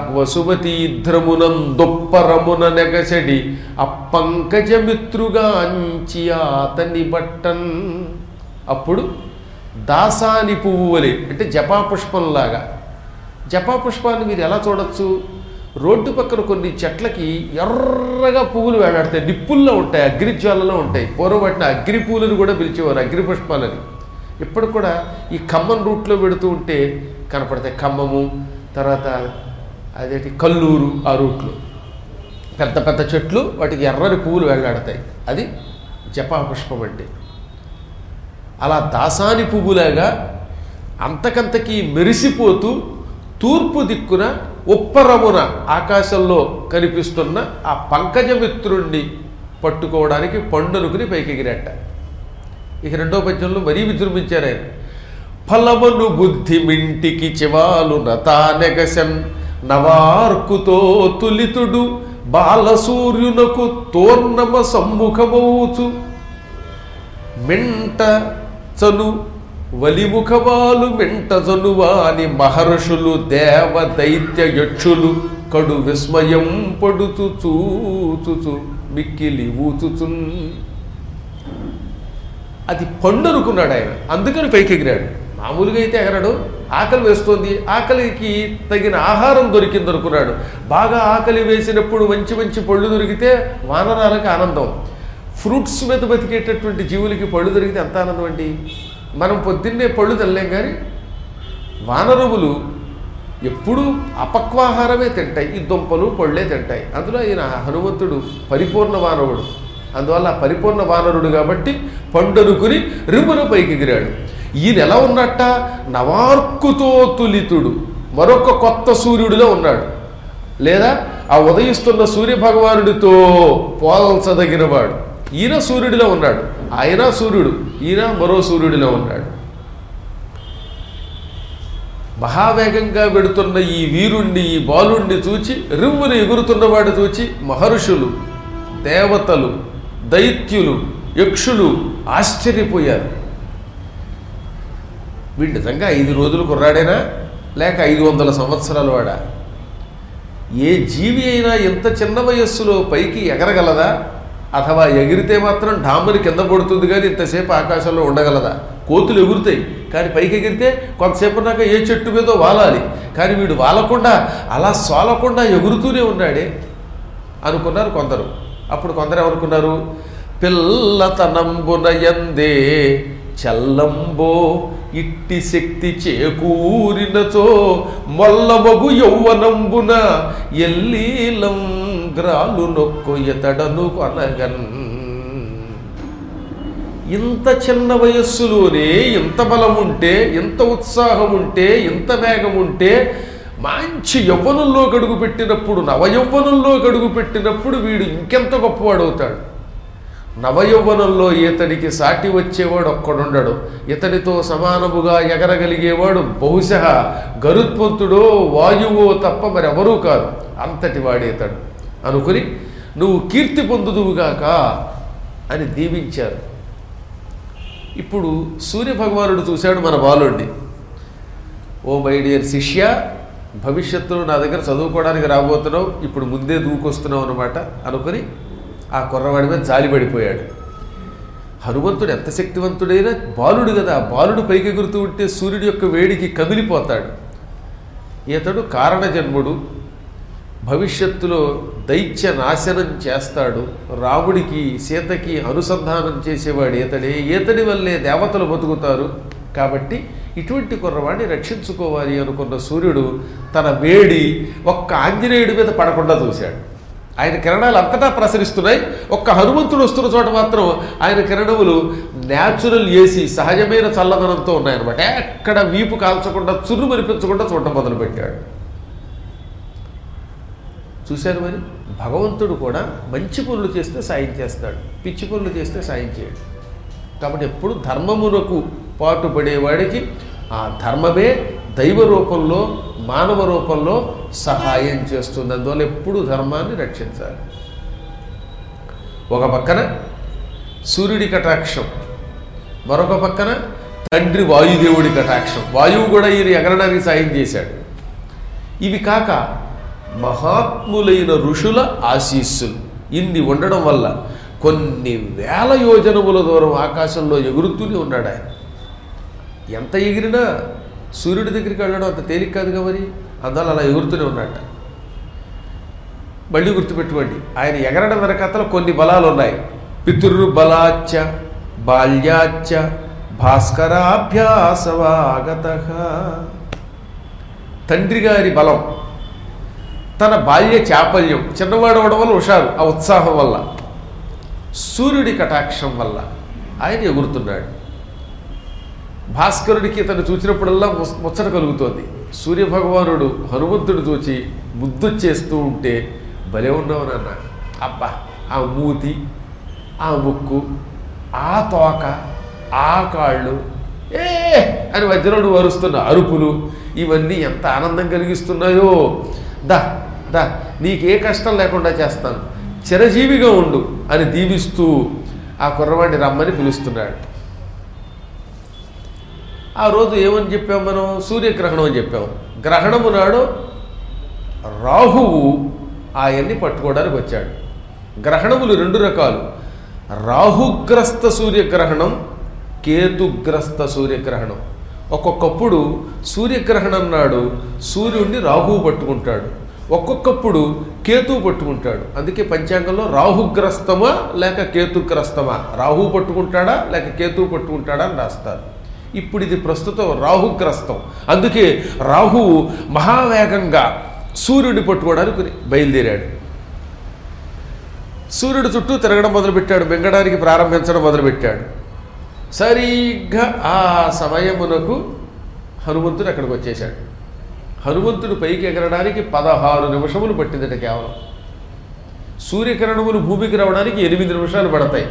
ప్రాగ్వసుమతీధ్రమునందొప్పరమున నెగసడి అప్పంకజమిత్రుగా అంచి అతని బట్టన్ అప్పుడు దాసాని పువ్వు వలె అంటే జపా పుష్పంలాగా జపా పుష్పాన్ని మీరు ఎలా చూడొచ్చు రోడ్డు పక్కన కొన్ని చెట్లకి ఎర్రగా పువ్వులు వేలాడతాయి నిప్పుల్లో ఉంటాయి అగ్నిజ్వాలలో ఉంటాయి పూర్వం వాటిని అగ్ని పూలను కూడా పిలిచేవారు అగ్ని పుష్పాలని ఇప్పుడు కూడా ఈ ఖమ్మం రూట్లో పెడుతూ ఉంటే కనపడతాయి ఖమ్మము తర్వాత అదేంటి కల్లూరు ఆ రూట్లో పెద్ద పెద్ద చెట్లు వాటికి ఎర్రని పువ్వులు వేలాడతాయి అది జపా పుష్పం అంటే అలా దాసాని పువ్వులాగా అంతకంతకి మెరిసిపోతూ తూర్పు దిక్కున ఉప్పరమున ఆకాశంలో కనిపిస్తున్న ఆ పంకజమిత్రుణ్ణి పట్టుకోవడానికి పండునుకుని పైకి ఎగిరేట ఇక రెండో పద్యంలో మరీ విజృంభించారు ఆయన ఫలమును బుద్ధి మింటికి చివాలు నతానెగసన్ నవార్కుతో తులితుడు బాలసూర్యునకు తోర్ణమ సమ్ముఖమవుచు మెంట చను వలిముఖవాలు మెంట చనువాని మహర్షులు దేవ దైత్య యక్షులు కడు విస్మయం పడుచు చూచుచు మిక్కిలి ఊచుచున్ అది పండు అనుకున్నాడు ఆయన అందుకని పైకి ఎగిరాడు మామూలుగా అయితే ఎగరాడు ఆకలి వేస్తోంది ఆకలికి తగిన ఆహారం దొరికింది అనుకున్నాడు బాగా ఆకలి వేసినప్పుడు మంచి మంచి పళ్ళు దొరికితే వానరాలకు ఆనందం ఫ్రూట్స్ మీద బతికేటటువంటి జీవులకి పళ్ళు దొరికితే ఎంత ఆనందం అండి మనం పొద్దున్నే పళ్ళు తెల్లేం కానీ వానరములు ఎప్పుడూ అపక్వాహారమే తింటాయి ఈ దుంపలు పళ్ళే తింటాయి అందులో ఈయన హనుమంతుడు పరిపూర్ణ వానరుడు అందువల్ల ఆ పరిపూర్ణ వానరుడు కాబట్టి పండనుకుని రిమ్మున పైకి ఎగిరాడు ఈయన ఎలా ఉన్నట్ట నవార్కుతో తులితుడు మరొక కొత్త సూర్యుడిలో ఉన్నాడు లేదా ఆ ఉదయిస్తున్న సూర్య భగవానుడితో పోల్చదగినవాడు ఈయన సూర్యుడిలో ఉన్నాడు ఆయన సూర్యుడు ఈయన మరో సూర్యుడిలో ఉన్నాడు మహావేగంగా వెడుతున్న ఈ వీరుణ్ణి ఈ బాలుణ్ణి చూచి రివ్వుని ఎగురుతున్నవాడు చూచి మహర్షులు దేవతలు దైత్యులు యక్షులు ఆశ్చర్యపోయారు వీడు నిజంగా ఐదు రోజులు కుర్రాడేనా లేక ఐదు వందల సంవత్సరాలు వాడా ఏ జీవి అయినా ఇంత చిన్న వయస్సులో పైకి ఎగరగలదా అథవా ఎగిరితే మాత్రం డామ్మని కింద పడుతుంది కానీ ఇంతసేపు ఆకాశంలో ఉండగలదా కోతులు ఎగురుతాయి కానీ పైకి ఎగిరితే కొంతసేపు నాక ఏ చెట్టు మీదో వాలాలి కానీ వీడు వాలకుండా అలా సోలకుండా ఎగురుతూనే ఉన్నాడే అనుకున్నారు కొందరు అప్పుడు కొందరు ఏమనుకున్నారు పిల్లతనంబున యందే చల్లంబో ఇట్టి శక్తి చేకూరినచో మొల్లమగు యౌవనంబున ఎల్లీలం గ్రాలు నొక్కు ఎతడను కొనగన్ ఇంత చిన్న వయస్సులోనే ఇంత బలం ఉంటే ఇంత ఉత్సాహం ఉంటే ఇంత వేగం ఉంటే మంచి యవ్వనంలో గడుగు పెట్టినప్పుడు నవయవ్వనంలో గడుగు పెట్టినప్పుడు వీడు ఇంకెంత గొప్పవాడవుతాడు నవయౌవనంలో ఇతడికి సాటి వచ్చేవాడు ఒక్కడుండడు ఇతడితో సమానముగా ఎగరగలిగేవాడు బహుశः గరుత్మంతుడో వాయువో తప్ప మరెవరూ కాదు అంతటి వాడేతడు అనుకుని నువ్వు కీర్తి పొందుదువుగాక అని దీవించారు ఇప్పుడు సూర్యభగవానుడు చూశాడు మన బాలుడిని ఓ మై డియర్ శిష్య భవిష్యత్తులో నా దగ్గర చదువుకోవడానికి రాబోతున్నావు ఇప్పుడు ముందే దూకొస్తున్నావు అనమాట అనుకుని ఆ కుర్రవాడి మీద జాలిపడిపోయాడు హనుమంతుడు ఎంత శక్తివంతుడైనా బాలుడు కదా బాలుడు పైకెగురుతూ ఉంటే సూర్యుడి యొక్క వేడికి కమిలిపోతాడు ఇతడు కారణజన్ముడు భవిష్యత్తులో దైత్య నాశనం చేస్తాడు రాముడికి సీతకి అనుసంధానం చేసేవాడు ఈతడే ఈతడి వల్లే దేవతలు బతుకుతారు కాబట్టి ఇటువంటి కుర్రవాడిని రక్షించుకోవాలి అనుకున్న సూర్యుడు తన వేడి ఒక్క ఆంజనేయుడి మీద పడకుండా చూశాడు ఆయన కిరణాలు అంతటా ప్రసరిస్తున్నాయి ఒక్క హనుమంతుడు వస్తున్న చోట మాత్రం ఆయన కిరణములు న్యాచురల్ ఏసీ సహజమైన చల్లదనంతో ఉన్నాయన్నమాట ఎక్కడ వీపు కాల్చకుండా చుర్రు మరిపించకుండా చూడటం మొదలుపెట్టాడు చూశారు మరి భగవంతుడు కూడా మంచి పనులు చేస్తే సాయం చేస్తాడు పిచ్చి పనులు చేస్తే సాయం చేయడు కాబట్టి ఎప్పుడు ధర్మమునకు పాటుపడేవాడికి ఆ ధర్మమే దైవ రూపంలో మానవ రూపంలో సహాయం చేస్తుంది అందువల్ల ఎప్పుడు ధర్మాన్ని రక్షించాలి ఒక పక్కన సూర్యుడి కటాక్షం మరొక పక్కన తండ్రి వాయుదేవుడి కటాక్షం వాయువు కూడా ఈయన ఎగరడానికి సాయం చేశాడు ఇవి కాక మహాత్ములైన ఋషుల ఆశీస్సులు ఇన్ని ఉండడం వల్ల కొన్ని వేల యోజనముల దూరం ఆకాశంలో ఎగురుతూనే ఉన్నాడు ఆయన ఎంత ఎగిరినా సూర్యుడి దగ్గరికి వెళ్ళడం అంత తేలిక కాదుగా మరి అందువల్ల అలా ఎగురుతూనే ఉన్నట్ట మళ్ళీ గుర్తుపెట్టుకోండి ఆయన ఎగరడం వెనకతలో కొన్ని బలాలు ఉన్నాయి పితృ బలాచ్చ బాల్యాచ్చ భాస్కరాభ్యాసవాగత తండ్రి గారి బలం తన బాల్య చాపల్యం చిన్నవాడు అవడం వల్ల హుషారు ఆ ఉత్సాహం వల్ల సూర్యుడి కటాక్షం వల్ల ఆయన ఎగురుతున్నాడు భాస్కరుడికి ఇతను చూసినప్పుడల్లా ముస్- ముచ్చట కలుగుతోంది సూర్యభగవానుడు హనుమంతుడు చూచి ముద్దు చేస్తూ ఉంటే భలే ఉన్నావు నాన్న అబ్బా ఆ మూతి ఆ ముక్కు ఆ తోక ఆ కాళ్ళు ఏ అని వజ్రుడు వరుస్తున్న అరుపులు ఇవన్నీ ఎంత ఆనందం కలిగిస్తున్నాయో దా దా నీకే కష్టం లేకుండా చేస్తాను చిరజీవిగా ఉండు అని దీవిస్తూ ఆ కుర్రవాడిని రమ్మని పిలుస్తున్నాడు ఆ రోజు ఏమని చెప్పాం మనం సూర్యగ్రహణం అని చెప్పాం గ్రహణము నాడు రాహువు ఆయన్ని పట్టుకోవడానికి వచ్చాడు గ్రహణములు రెండు రకాలు రాహుగ్రస్త సూర్యగ్రహణం కేతుగ్రస్త సూర్యగ్రహణం ఒక్కొక్కప్పుడు సూర్యగ్రహణం నాడు సూర్యుడిని రాహువు పట్టుకుంటాడు ఒక్కొక్కప్పుడు కేతువు పట్టుకుంటాడు అందుకే పంచాంగంలో రాహుగ్రస్తమా లేక కేతుగ్రస్తమా రాహువు పట్టుకుంటాడా లేక కేతువు పట్టుకుంటాడా అని రాస్తారు ఇప్పుడు ఇది ప్రస్తుతం రాహుగ్రస్తం అందుకే రాహువు మహావేగంగా సూర్యుడిని పట్టుకోవడానికి బయలుదేరాడు సూర్యుడు చుట్టూ తిరగడం మొదలుపెట్టాడు మింగడానికి ప్రారంభించడం మొదలుపెట్టాడు సరిగ్గా ఆ సమయమునకు హనుమంతుడు అక్కడికి వచ్చేశాడు హనుమంతుడు పైకి ఎగరడానికి పదహారు నిమిషములు పట్టిందట కేవలం సూర్యకిరణములు భూమికి రావడానికి ఎనిమిది నిమిషాలు పడతాయి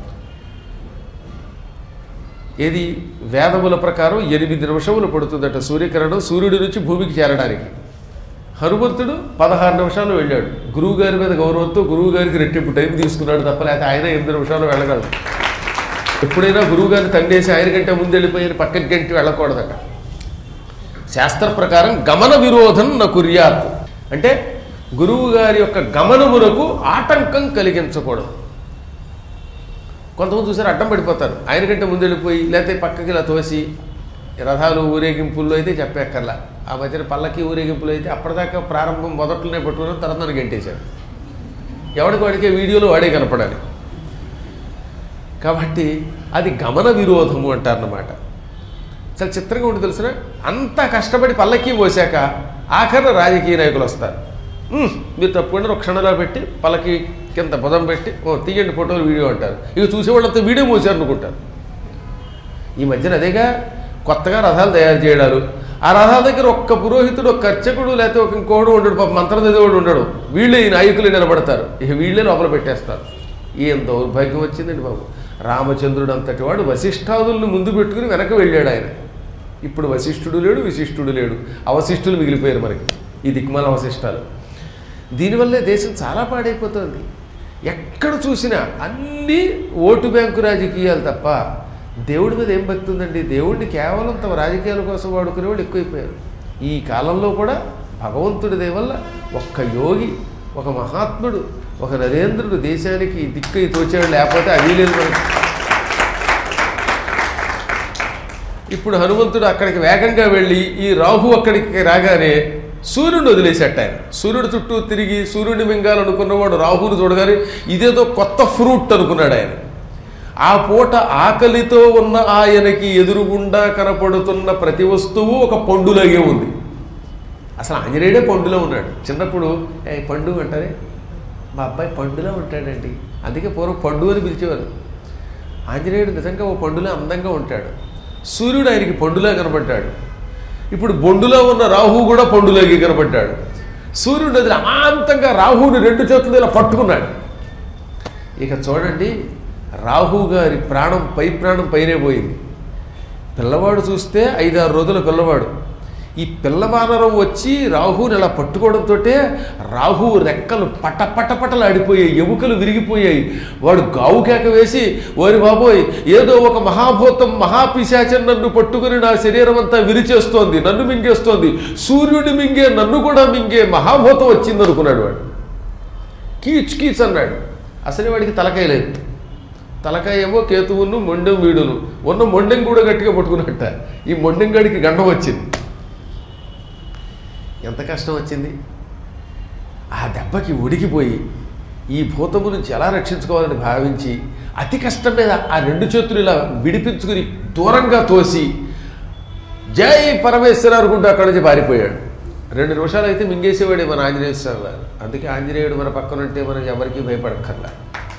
ఏది వేదముల ప్రకారం ఎనిమిది నిమిషములు పడుతుందట సూర్యకిరణం సూర్యుడి నుంచి భూమికి చేరడానికి హనుమంతుడు పదహారు నిమిషాలు వెళ్ళాడు గురువు గారి మీద గౌరవంతో గురువు గారికి రెట్టింపు టైం తీసుకున్నాడు తప్ప లేకపోతే ఆయన ఎనిమిది నిమిషాలు వెళ్ళగలడు ఎప్పుడైనా గురువు గారిని తండేసి ఆయన కంటే ముందు వెళ్ళిపోయి పక్కకి గంటి వెళ్ళకూడదట శాస్త్ర ప్రకారం గమన విరోధం నా కుర్యాత్ అంటే గురువు గారి యొక్క గమనమునకు ఆటంకం కలిగించకూడదు కొంతమంది చూసారు అడ్డం పడిపోతారు ఆయన కంటే ముందు వెళ్ళిపోయి లేకపోతే పక్కకి ఇలా తోసి రథాలు ఊరేగింపుల్లో అయితే చెప్పేక్కర్లా ఆ మధ్యన పల్లకి ఊరేగింపులు అయితే అప్పటిదాకా ప్రారంభం మొదట్లోనే పట్టుకుని తర్వాత నన్ను గెంటేశారు ఎవడికి వాడికే వీడియోలో వాడే కనపడాలి కాబట్టి అది గమన విరోధము అంటారన్నమాట చాలా చిత్రంగా ఉంటుంది తెలిసిన అంత కష్టపడి పల్లకి పోసాక ఆఖరణ రాజకీయ నాయకులు వస్తారు "ఉమ్, మీరు తప్పకుండా ఒక క్షణంలో పెట్టి పల్లకి కింద బుధం పెట్టి ఓ తీయండి ఫోటోలు వీడియో అంటారు ఇక చూసేవాళ్ళంతా వీడియో మోసారు అనుకుంటారు ఈ మధ్యన అదేగా కొత్తగా రథాలు తయారు చేయడాలు ఆ రథాల దగ్గర ఒక్క పురోహితుడు ఒక అర్చకుడు లేకపోతే ఒక ఇంకోడు ఉండడు పాప మంత్రం చదివాడు ఉండడు వీళ్ళే ఈ నాయకులు నిలబడతారు ఇక వీళ్ళే లోపల పెట్టేస్తారు ఏం దౌర్భాగ్యం వచ్చిందండి బాబు రామచంద్రుడు అంతటి వాడు వశిష్ఠాదుల్ని ముందు పెట్టుకుని వెనక వెళ్ళాడు ఆయన ఇప్పుడు వశిష్ఠుడు లేడు విశిష్టుడు లేడు అవశిష్టులు మిగిలిపోయారు మనకి ఈ దిక్మాల అవశిష్టాలు దీనివల్లే దేశం చాలా పాడైపోతుంది ఎక్కడ చూసినా అన్నీ ఓటు బ్యాంకు రాజకీయాలు తప్ప దేవుడి మీద ఏం భక్తి ఉందండి దేవుడిని కేవలం తమ రాజకీయాల కోసం వాడుకునే వాళ్ళు ఎక్కువైపోయారు ఈ కాలంలో కూడా భగవంతుడి దయ వల్ల ఒక్క యోగి ఒక మహాత్ముడు ఒక నరేంద్రుడు దేశానికి దిక్కై తోచాడు లేకపోతే అది లేదు మనకి ఇప్పుడు హనుమంతుడు అక్కడికి వేగంగా వెళ్ళి ఈ రాహు అక్కడికి రాగానే సూర్యుడిని వదిలేసేట ఆయన సూర్యుడు చుట్టూ తిరిగి సూర్యుడిని మింగాలనుకున్నవాడు రాహుని చూడగానే ఇదేదో కొత్త ఫ్రూట్ అనుకున్నాడు ఆయన ఆ పూట ఆకలితో ఉన్న ఆయనకి ఎదురుగుండా కనపడుతున్న ప్రతి వస్తువు ఒక పండులాగే ఉంది అసలు ఆంజనేయుడే పండులో ఉన్నాడు చిన్నప్పుడు ఏ పండు అంటారే మా అబ్బాయి పండులో ఉంటాడండి అందుకే పూర్వం పండు అని పిలిచేవారు ఆంజనేయుడు నిజంగా ఓ పండులో అందంగా ఉంటాడు సూర్యుడు ఆయనకి పండులా కనపడ్డాడు ఇప్పుడు బొండులో ఉన్న రాహువు కూడా పండులాగి కనపడ్డాడు సూర్యుడు వదిలి అమాంతంగా రాహువుని రెండు చేతులు ఇలా పట్టుకున్నాడు ఇక చూడండి రాహు గారి ప్రాణం పై ప్రాణం పైనే పోయింది పిల్లవాడు చూస్తే ఐదారు రోజుల పిల్లవాడు ఈ పిల్లవానరం వచ్చి రాహుని ఇలా పట్టుకోవడంతో రాహు రెక్కలు పట పట పటలు ఆడిపోయాయి ఎముకలు విరిగిపోయాయి వాడు గావు కేక వేసి ఓరి బాబోయ్ ఏదో ఒక మహాభూతం మహాపిశాచం నన్ను పట్టుకుని నా శరీరం అంతా విరిచేస్తోంది నన్ను మింగేస్తోంది సూర్యుడిని మింగే నన్ను కూడా మింగే మహాభూతం వచ్చింది అనుకున్నాడు వాడు కీచ్ కీచ్ అన్నాడు అసలే వాడికి తలకాయ లేదు తలకాయ ఏమో కేతువును మొండెం వీడును ఉన్న మొండెం కూడా గట్టిగా పట్టుకున్నట్ట ఈ మొండెం గడికి గండం వచ్చింది ఎంత కష్టం వచ్చింది ఆ దెబ్బకి ఉడికిపోయి ఈ భూతము నుంచి ఎలా రక్షించుకోవాలని భావించి అతి కష్టం మీద ఆ రెండు చేతులు ఇలా విడిపించుకుని దూరంగా తోసి జై పరమేశ్వర అనుకుంటూ అక్కడి నుంచి పారిపోయాడు రెండు నిమిషాలు అయితే మింగేసేవాడే మన ఆంజనేయ స్వామి గారు అందుకే ఆంజనేయుడు మన పక్కన ఉంటే మనం ఎవరికీ భయపడక్కర్లా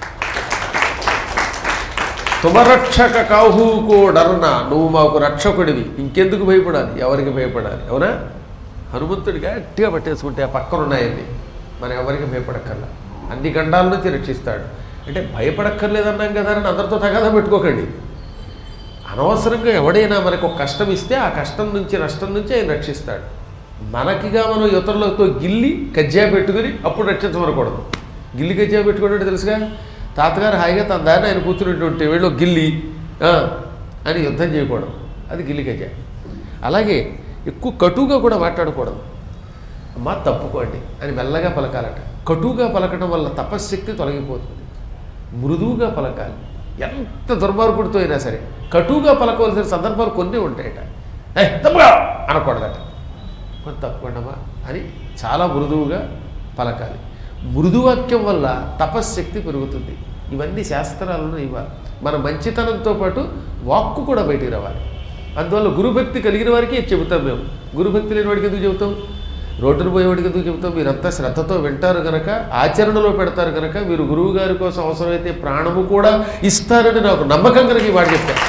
తుమరక్షక కాహుకో డరన నువ్వు మాకు రక్షకుడివి ఇంకెందుకు భయపడాలి ఎవరికి భయపడాలి అవునా హనుమంతుడి గట్టిగా పట్టేసుకుంటే ఆ పక్కన ఉన్నాయండి మనం ఎవరికి భయపడక్కర్లా అన్ని గండాల నుంచి రక్షిస్తాడు అంటే భయపడక్కర్లేదన్నాం కదా అని అందరితో తగాదా పెట్టుకోకండి అనవసరంగా ఎవడైనా మనకు ఒక కష్టం ఇస్తే ఆ కష్టం నుంచి నష్టం నుంచి ఆయన రక్షిస్తాడు మనకిగా మనం ఇతరులతో గిల్లి కజ్జా పెట్టుకుని అప్పుడు రక్షించమనకూడదు గిల్లి కజ్జా పెట్టుకున్నట్టు తెలుసుగా తాతగారు హాయిగా తన దారిని ఆయన కూర్చున్నట్టు వీళ్ళు గిల్లి ఆ, అని యుద్ధం చేయకూడదు అది గిల్లి కజ్జా అలాగే ఎక్కువ కటువుగా కూడా మాట్లాడకూడదు అమ్మా తప్పుకోండి అని మెల్లగా పలకాలట కటువుగా పలకడం వల్ల తపశ్శక్తి తొలగిపోతుంది మృదువుగా పలకాలి ఎంత దుర్మార్గుడితో అయినా సరే కటువుగా పలకవలసిన సందర్భాలు కొన్ని ఉంటాయట ఏ తప్పుగా అనకూడదట కొంత తప్పకుండమా అని చాలా మృదువుగా పలకాలి మృదువాక్యం వల్ల తపశ్శక్తి పెరుగుతుంది ఇవన్నీ శాస్త్రాలను ఇవ్వాలి మన మంచితనంతో పాటు వాక్కు కూడా బయటికి రావాలి అందువల్ల గురుభక్తి కలిగిన వారికి ఇది చెబుతాం మేము గురుభక్తి లేని వాడికి ఎందుకు చెబుతాం రోడ్డును పోయేవాడికి ఎందుకు చెబుతాం మీరంతా శ్రద్ధతో వింటారు కనుక ఆచరణలో పెడతారు కనుక మీరు గురువు గారి కోసం అవసరమైతే ప్రాణము కూడా ఇస్తారని నాకు నమ్మకం కనుక ఈ వాడు చెప్తాను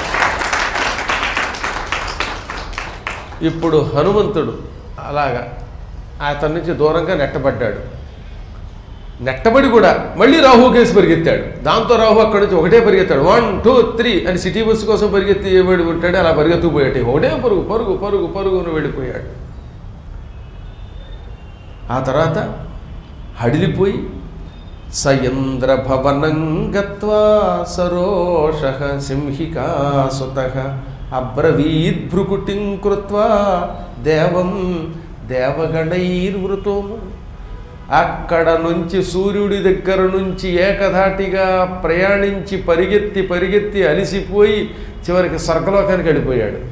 ఇప్పుడు హనుమంతుడు అలాగా అతని నుంచి దూరంగా నెట్టబడ్డాడు నెట్టబడి కూడా మళ్ళీ రాహు కేసు పరిగెత్తాడు దాంతో రాహు అక్కడి నుంచి ఒకటే పరిగెత్తాడు వన్ టూ త్రీ అని సిటీ బస్సు కోసం పరిగెత్తి ఏమడి ఉంటాడు అలా పరిగెత్తుకుపోయాడు ఒకటే పరుగు పరుగు పరుగు పరుగును వెళ్ళిపోయాడు ఆ తర్వాత హడిలిపోయి సయంద్ర భవనం గత్వా సరోష సింహికాసుత అబ్రవీద్భృకుటిం కృత్వా దేవం దేవగణైర్వృతోము అక్కడ నుంచి సూర్యుడి దగ్గర నుంచి ఏకధాటిగా ప్రయాణించి పరిగెత్తి పరిగెత్తి అలిసిపోయి చివరికి స్వర్గలోకానికి వెళ్ళిపోయాడు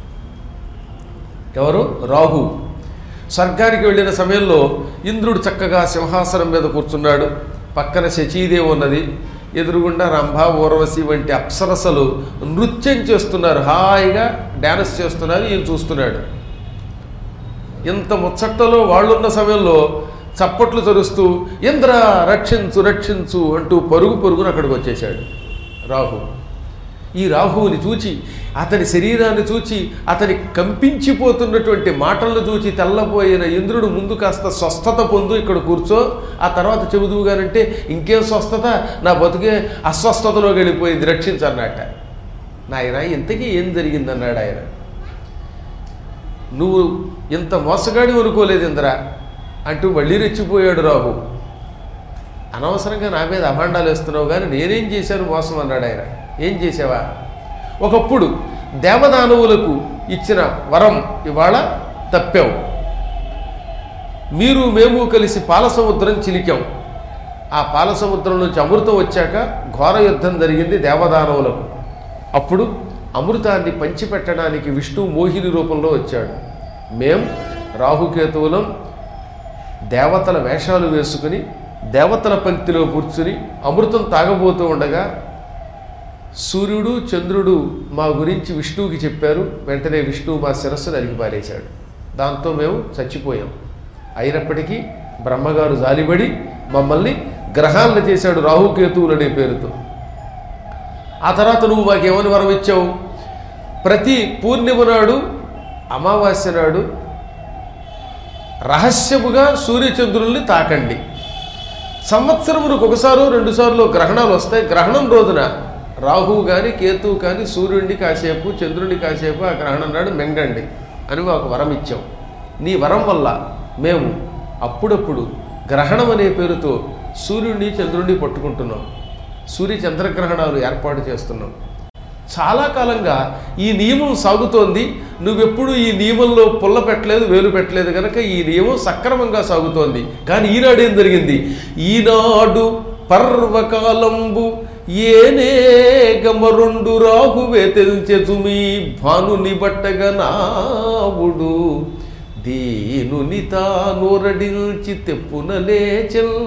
ఎవరు రాహు స్వర్గానికి వెళ్ళిన సమయంలో ఇంద్రుడు చక్కగా సింహాసనం మీద కూర్చున్నాడు పక్కన శచీదేవి ఉన్నది ఎదురుగుండా రంభ ఊర్వశి వంటి అప్సరసలు నృత్యం చేస్తున్నారు హాయిగా డ్యాన్స్ చేస్తున్నారు ఈయన చూస్తున్నాడు ఇంత ముచ్చట్టలో వాళ్ళున్న సమయంలో చప్పట్లు తరుస్తూ ఇంద్ర రక్షించు రక్షించు అంటూ పరుగు పరుగున అక్కడికి వచ్చేశాడు రాహు ఈ రాహువుని చూచి అతని శరీరాన్ని చూచి అతని కంపించిపోతున్నటువంటి మాటలను చూచి తెల్లపోయిన ఇంద్రుడు ముందు కాస్త స్వస్థత పొందు ఇక్కడ కూర్చో ఆ తర్వాత చెబుదువుగానంటే ఇంకేం స్వస్థత నా బతుకే అస్వస్థతలో వెళ్ళిపోయింది రక్షించన్నట్ట నాయన ఇంతకీ ఏం జరిగిందన్నాడు ఆయన నువ్వు ఇంత మోసగాడి అనుకోలేదు ఇంద్ర అంటూ మళ్ళీ రెచ్చిపోయాడు రాహు అనవసరంగా నా మీద అభాండాలు వేస్తున్నావు కానీ నేనేం చేశాను మోసం అన్నాడు ఆయన ఏం చేసావా ఒకప్పుడు దేవదానవులకు ఇచ్చిన వరం ఇవాళ తప్పావు మీరు మేము కలిసి పాల సముద్రం చిలికాం ఆ పాల సముద్రం నుంచి అమృతం వచ్చాక ఘోర యుద్ధం జరిగింది దేవదానవులకు అప్పుడు అమృతాన్ని పంచిపెట్టడానికి విష్ణు మోహిని రూపంలో వచ్చాడు మేం రాహుకేతువులం దేవతల వేషాలు వేసుకుని దేవతల పంక్తిలో కూర్చుని అమృతం తాగబోతూ ఉండగా సూర్యుడు చంద్రుడు మా గురించి విష్ణువుకి చెప్పారు వెంటనే విష్ణువు మా శిరస్సును అరిగి పారేశాడు దాంతో మేము చచ్చిపోయాం అయినప్పటికీ బ్రహ్మగారు జాలిబడి మమ్మల్ని గ్రహాలను చేశాడు రాహుకేతువులు అనే పేరుతో ఆ తర్వాత నువ్వు మాకేమని వరం ఇచ్చావు ప్రతి పూర్ణిమ నాడు అమావాస్య నాడు రహస్యముగా సూర్యచంద్రుల్ని తాకండి సంవత్సరమునకు ఒకసారో రెండుసార్లు గ్రహణాలు వస్తాయి గ్రహణం రోజున రాహువు కానీ కేతువు కానీ సూర్యుడిని కాసేపు చంద్రుడిని కాసేపు ఆ గ్రహణం నాడు మెంగండి అని మాకు వరం ఇచ్చాం నీ వరం వల్ల మేము అప్పుడప్పుడు గ్రహణం అనే పేరుతో సూర్యుడిని చంద్రుడిని పట్టుకుంటున్నాం సూర్య చంద్రగ్రహణాలు ఏర్పాటు చేస్తున్నాం చాలా కాలంగా ఈ నియమం సాగుతోంది నువ్వెప్పుడు ఈ నియమంలో పుల్ల పెట్టలేదు వేలు పెట్టలేదు కనుక ఈ నియమం సక్రమంగా సాగుతోంది కానీ ఈనాడు ఏం జరిగింది ఈనాడు పర్వకాలంబు ఏనే గమరుండు రాహువే తెల్చెతుమి భానుని బట్టగా నావుడు దీనుని తానోరడిల్చి తెప్పున లేచెల్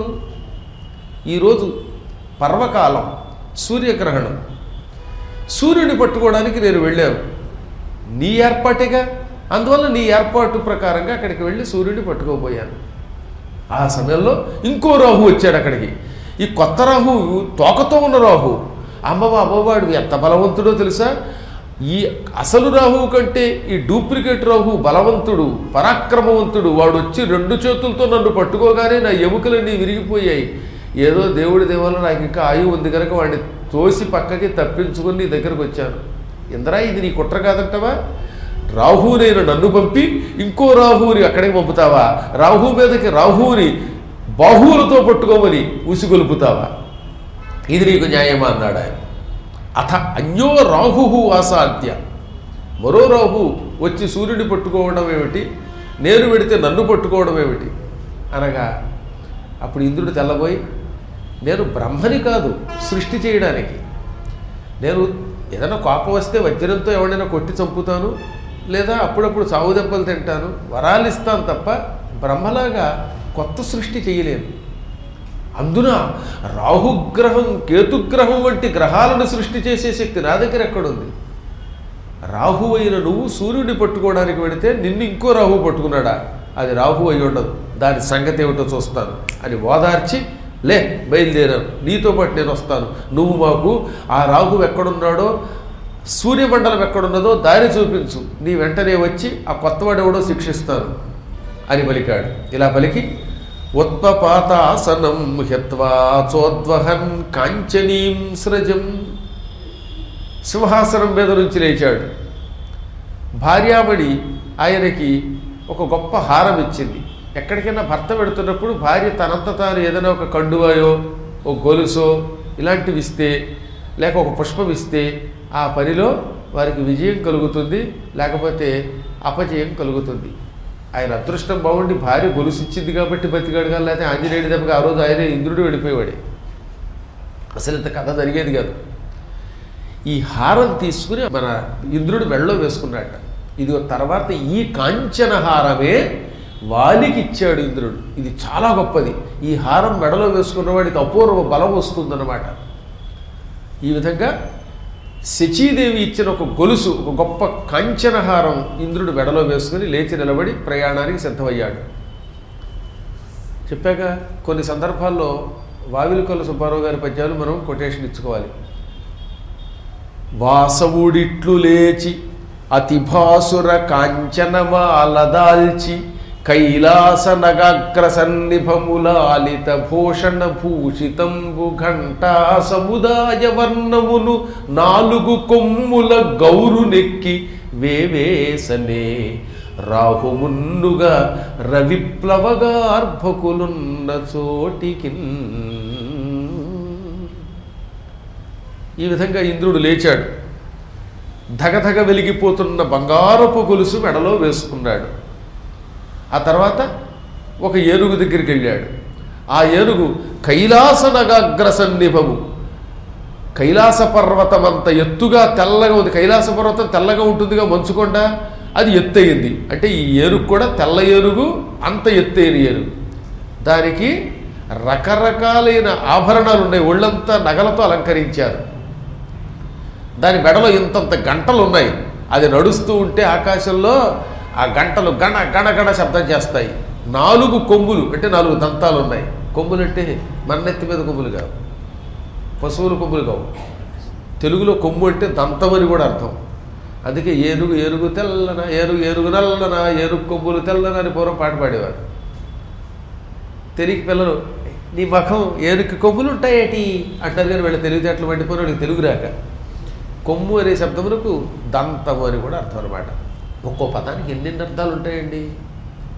ఈరోజు పర్వకాలం సూర్యగ్రహణం సూర్యుని పట్టుకోవడానికి నేను వెళ్ళాను నీ ఏర్పాటేగా అందువల్ల నీ ఏర్పాటు ప్రకారంగా అక్కడికి వెళ్ళి సూర్యుడిని పట్టుకోబోయాను ఆ సమయంలో ఇంకో రాహు వచ్చాడు అక్కడికి ఈ కొత్త రాహు తోకతో ఉన్న రాహు అమ్మవ అమ్మవాడు ఎంత బలవంతుడో తెలుసా ఈ అసలు రాహువు కంటే ఈ డూప్లికేట్ రాహు బలవంతుడు పరాక్రమవంతుడు వాడు వచ్చి రెండు చేతులతో నన్ను పట్టుకోగానే నా ఎముకలన్నీ విరిగిపోయాయి ఏదో దేవుడి దేవల్ల నాకు ఇంకా ఆయువు ఉంది కనుక వాడిని తోసి పక్కకి తప్పించుకుని నీ దగ్గరకు వచ్చాను ఇందరా ఇది నీ కుట్ర కాదంటవా రాహువునైన నన్ను పంపి ఇంకో రాహువుని అక్కడికి పంపుతావా రాహు మీదకి రాహువుని బాహువులతో పట్టుకోమని ఉసిగొలుపుతావా ఇది నీకు న్యాయమా అన్నాడు ఆయన అథ అన్యో రాహు ఆసాధ్య మరో రాహు వచ్చి సూర్యుని పట్టుకోవడం ఏమిటి నేను పెడితే నన్ను పట్టుకోవడం ఏమిటి అనగా అప్పుడు ఇంద్రుడు తెల్లబోయి నేను బ్రహ్మని కాదు సృష్టి చేయడానికి నేను ఏదైనా కోపం వస్తే వజ్రంతో ఎవడైనా కొట్టి చంపుతాను లేదా అప్పుడప్పుడు సాగు దెబ్బలు తింటాను వరాలు ఇస్తాను తప్ప బ్రహ్మలాగా కొత్త సృష్టి చేయలేను అందున రాహుగ్రహం కేతుగ్రహం వంటి గ్రహాలను సృష్టి చేసే శక్తి నా దగ్గర ఎక్కడుంది రాహు అయిన నువ్వు సూర్యుడిని పట్టుకోవడానికి వెడితే నిన్ను ఇంకో రాహు పట్టుకున్నాడా అది రాహు అయి ఉండదు దాని సంగతి ఏమిటో చూస్తాను అని ఓదార్చి లే బయలుదేరాను నీతో పాటు నేను వస్తాను నువ్వు మాకు ఆ రాహు ఎక్కడున్నాడో సూర్యమండలం ఎక్కడున్నదో దారి చూపించు నీ వెంటనే వచ్చి ఆ కొత్తవాడు ఎవడో శిక్షిస్తాను అని పలికాడు ఇలా పలికి ఉత్పపాతాసనం హ్యత్వా చోద్వహన్ కాంచనీం సృజం సింహాసనం మీద నుంచి లేచాడు భార్యామణి ఆయనకి ఒక గొప్ప హారం ఇచ్చింది ఎక్కడికైనా భర్త పెడుతున్నప్పుడు భార్య తనంత తాను ఏదైనా ఒక కండువాయో ఒక గొలుసో ఇలాంటివి ఇస్తే లేక ఒక పుష్పం ఇస్తే ఆ పనిలో వారికి విజయం కలుగుతుంది లేకపోతే అపజయం కలుగుతుంది ఆయన అదృష్టం బాగుండి భార్య గొలుసు ఇచ్చింది కాబట్టి బతికాడు కానీ లేకపోతే ఆంజనేయుడి దెబ్బకి ఆ రోజు ఆయనే ఇంద్రుడు వెళ్ళిపోయేవాడే అసలు ఇంత కథ జరిగేది కాదు ఈ హారం తీసుకుని మన ఇంద్రుడు మెళ్ళలో వేసుకున్నట్ట ఇది తర్వాత ఈ కాంచన హారమే వాలికి ఇచ్చాడు ఇంద్రుడు ఇది చాలా గొప్పది ఈ హారం మెడలో వేసుకున్న వాడికి అపూర్వ బలం వస్తుందన్నమాట ఈ విధంగా శచీదేవి ఇచ్చిన ఒక గొలుసు ఒక గొప్ప కాంచనహారం ఇంద్రుడు మెడలో వేసుకుని లేచి నిలబడి ప్రయాణానికి సిద్ధమయ్యాడు చెప్పాక కొన్ని సందర్భాల్లో వావిలికొల్ల సుబ్బారావు గారి పద్యాలు మనం కొటేషన్ ఇచ్చుకోవాలి వాసవుడిట్లు లేచి అతిభాసుర కాంచనమాలదాల్చి కైలాస నగాగ్ర సన్నిభములాలిత భూషణ భూషితంబు ఘంటా సముదాయ వర్ణమును నాలుగు కొమ్ముల గౌరు నెక్కి వేవేసనే రాహుమున్నుగా రవిప్లవగార్భకులున్న చోటికిన్ ఈ విధంగా ఇంద్రుడు లేచాడు ధగధగ వెలిగిపోతున్న బంగారపు గొలుసు మెడలో వేసుకున్నాడు ఆ తర్వాత ఒక ఏనుగు దగ్గరికి వెళ్ళాడు ఆ ఏనుగు కైలాస నగాగ్ర సన్నిభము కైలాస పర్వతం అంత ఎత్తుగా తెల్లగా ఉంది కైలాస పర్వతం తెల్లగా ఉంటుందిగా మంచుకొండ అది ఎత్తయింది అంటే ఈ ఏనుగు కూడా తెల్ల ఏనుగు అంత ఎత్తైన ఏనుగు దానికి రకరకాలైన ఆభరణాలు ఉన్నాయి ఒళ్ళంతా నగలతో అలంకరించారు దాని మెడలో ఇంతంత గంటలు ఉన్నాయి అది నడుస్తూ ఉంటే ఆకాశంలో ఆ గంటలు గణ గణ గణ శబ్దం చేస్తాయి నాలుగు కొమ్ములు అంటే నాలుగు దంతాలు ఉన్నాయి కొమ్ములు అంటే మన్నెత్తి మీద కొమ్ములు కావు పశువుల కొమ్ములు కావు తెలుగులో కొమ్ము అంటే దంతం అని కూడా అర్థం అందుకే ఏనుగు ఏనుగు తెల్లన ఏనుగు ఏనుగు నల్లన ఏనుగు కొమ్ములు తెల్లన అని పూర్వం పాట పాడేవారు తెలియక పిల్లలు నీ ముఖం ఏనుగు కొమ్ములు ఉంటాయేటి అంటారు కానీ వీళ్ళ తెలివితేటలు వండిపోయిన వాడికి తెలుగు రాక కొమ్ము అనే శబ్దమునకు దంతము అని కూడా అర్థం అనమాట ఒక్కో పదానికి ఎన్నెన్ని అర్థాలు ఉంటాయండి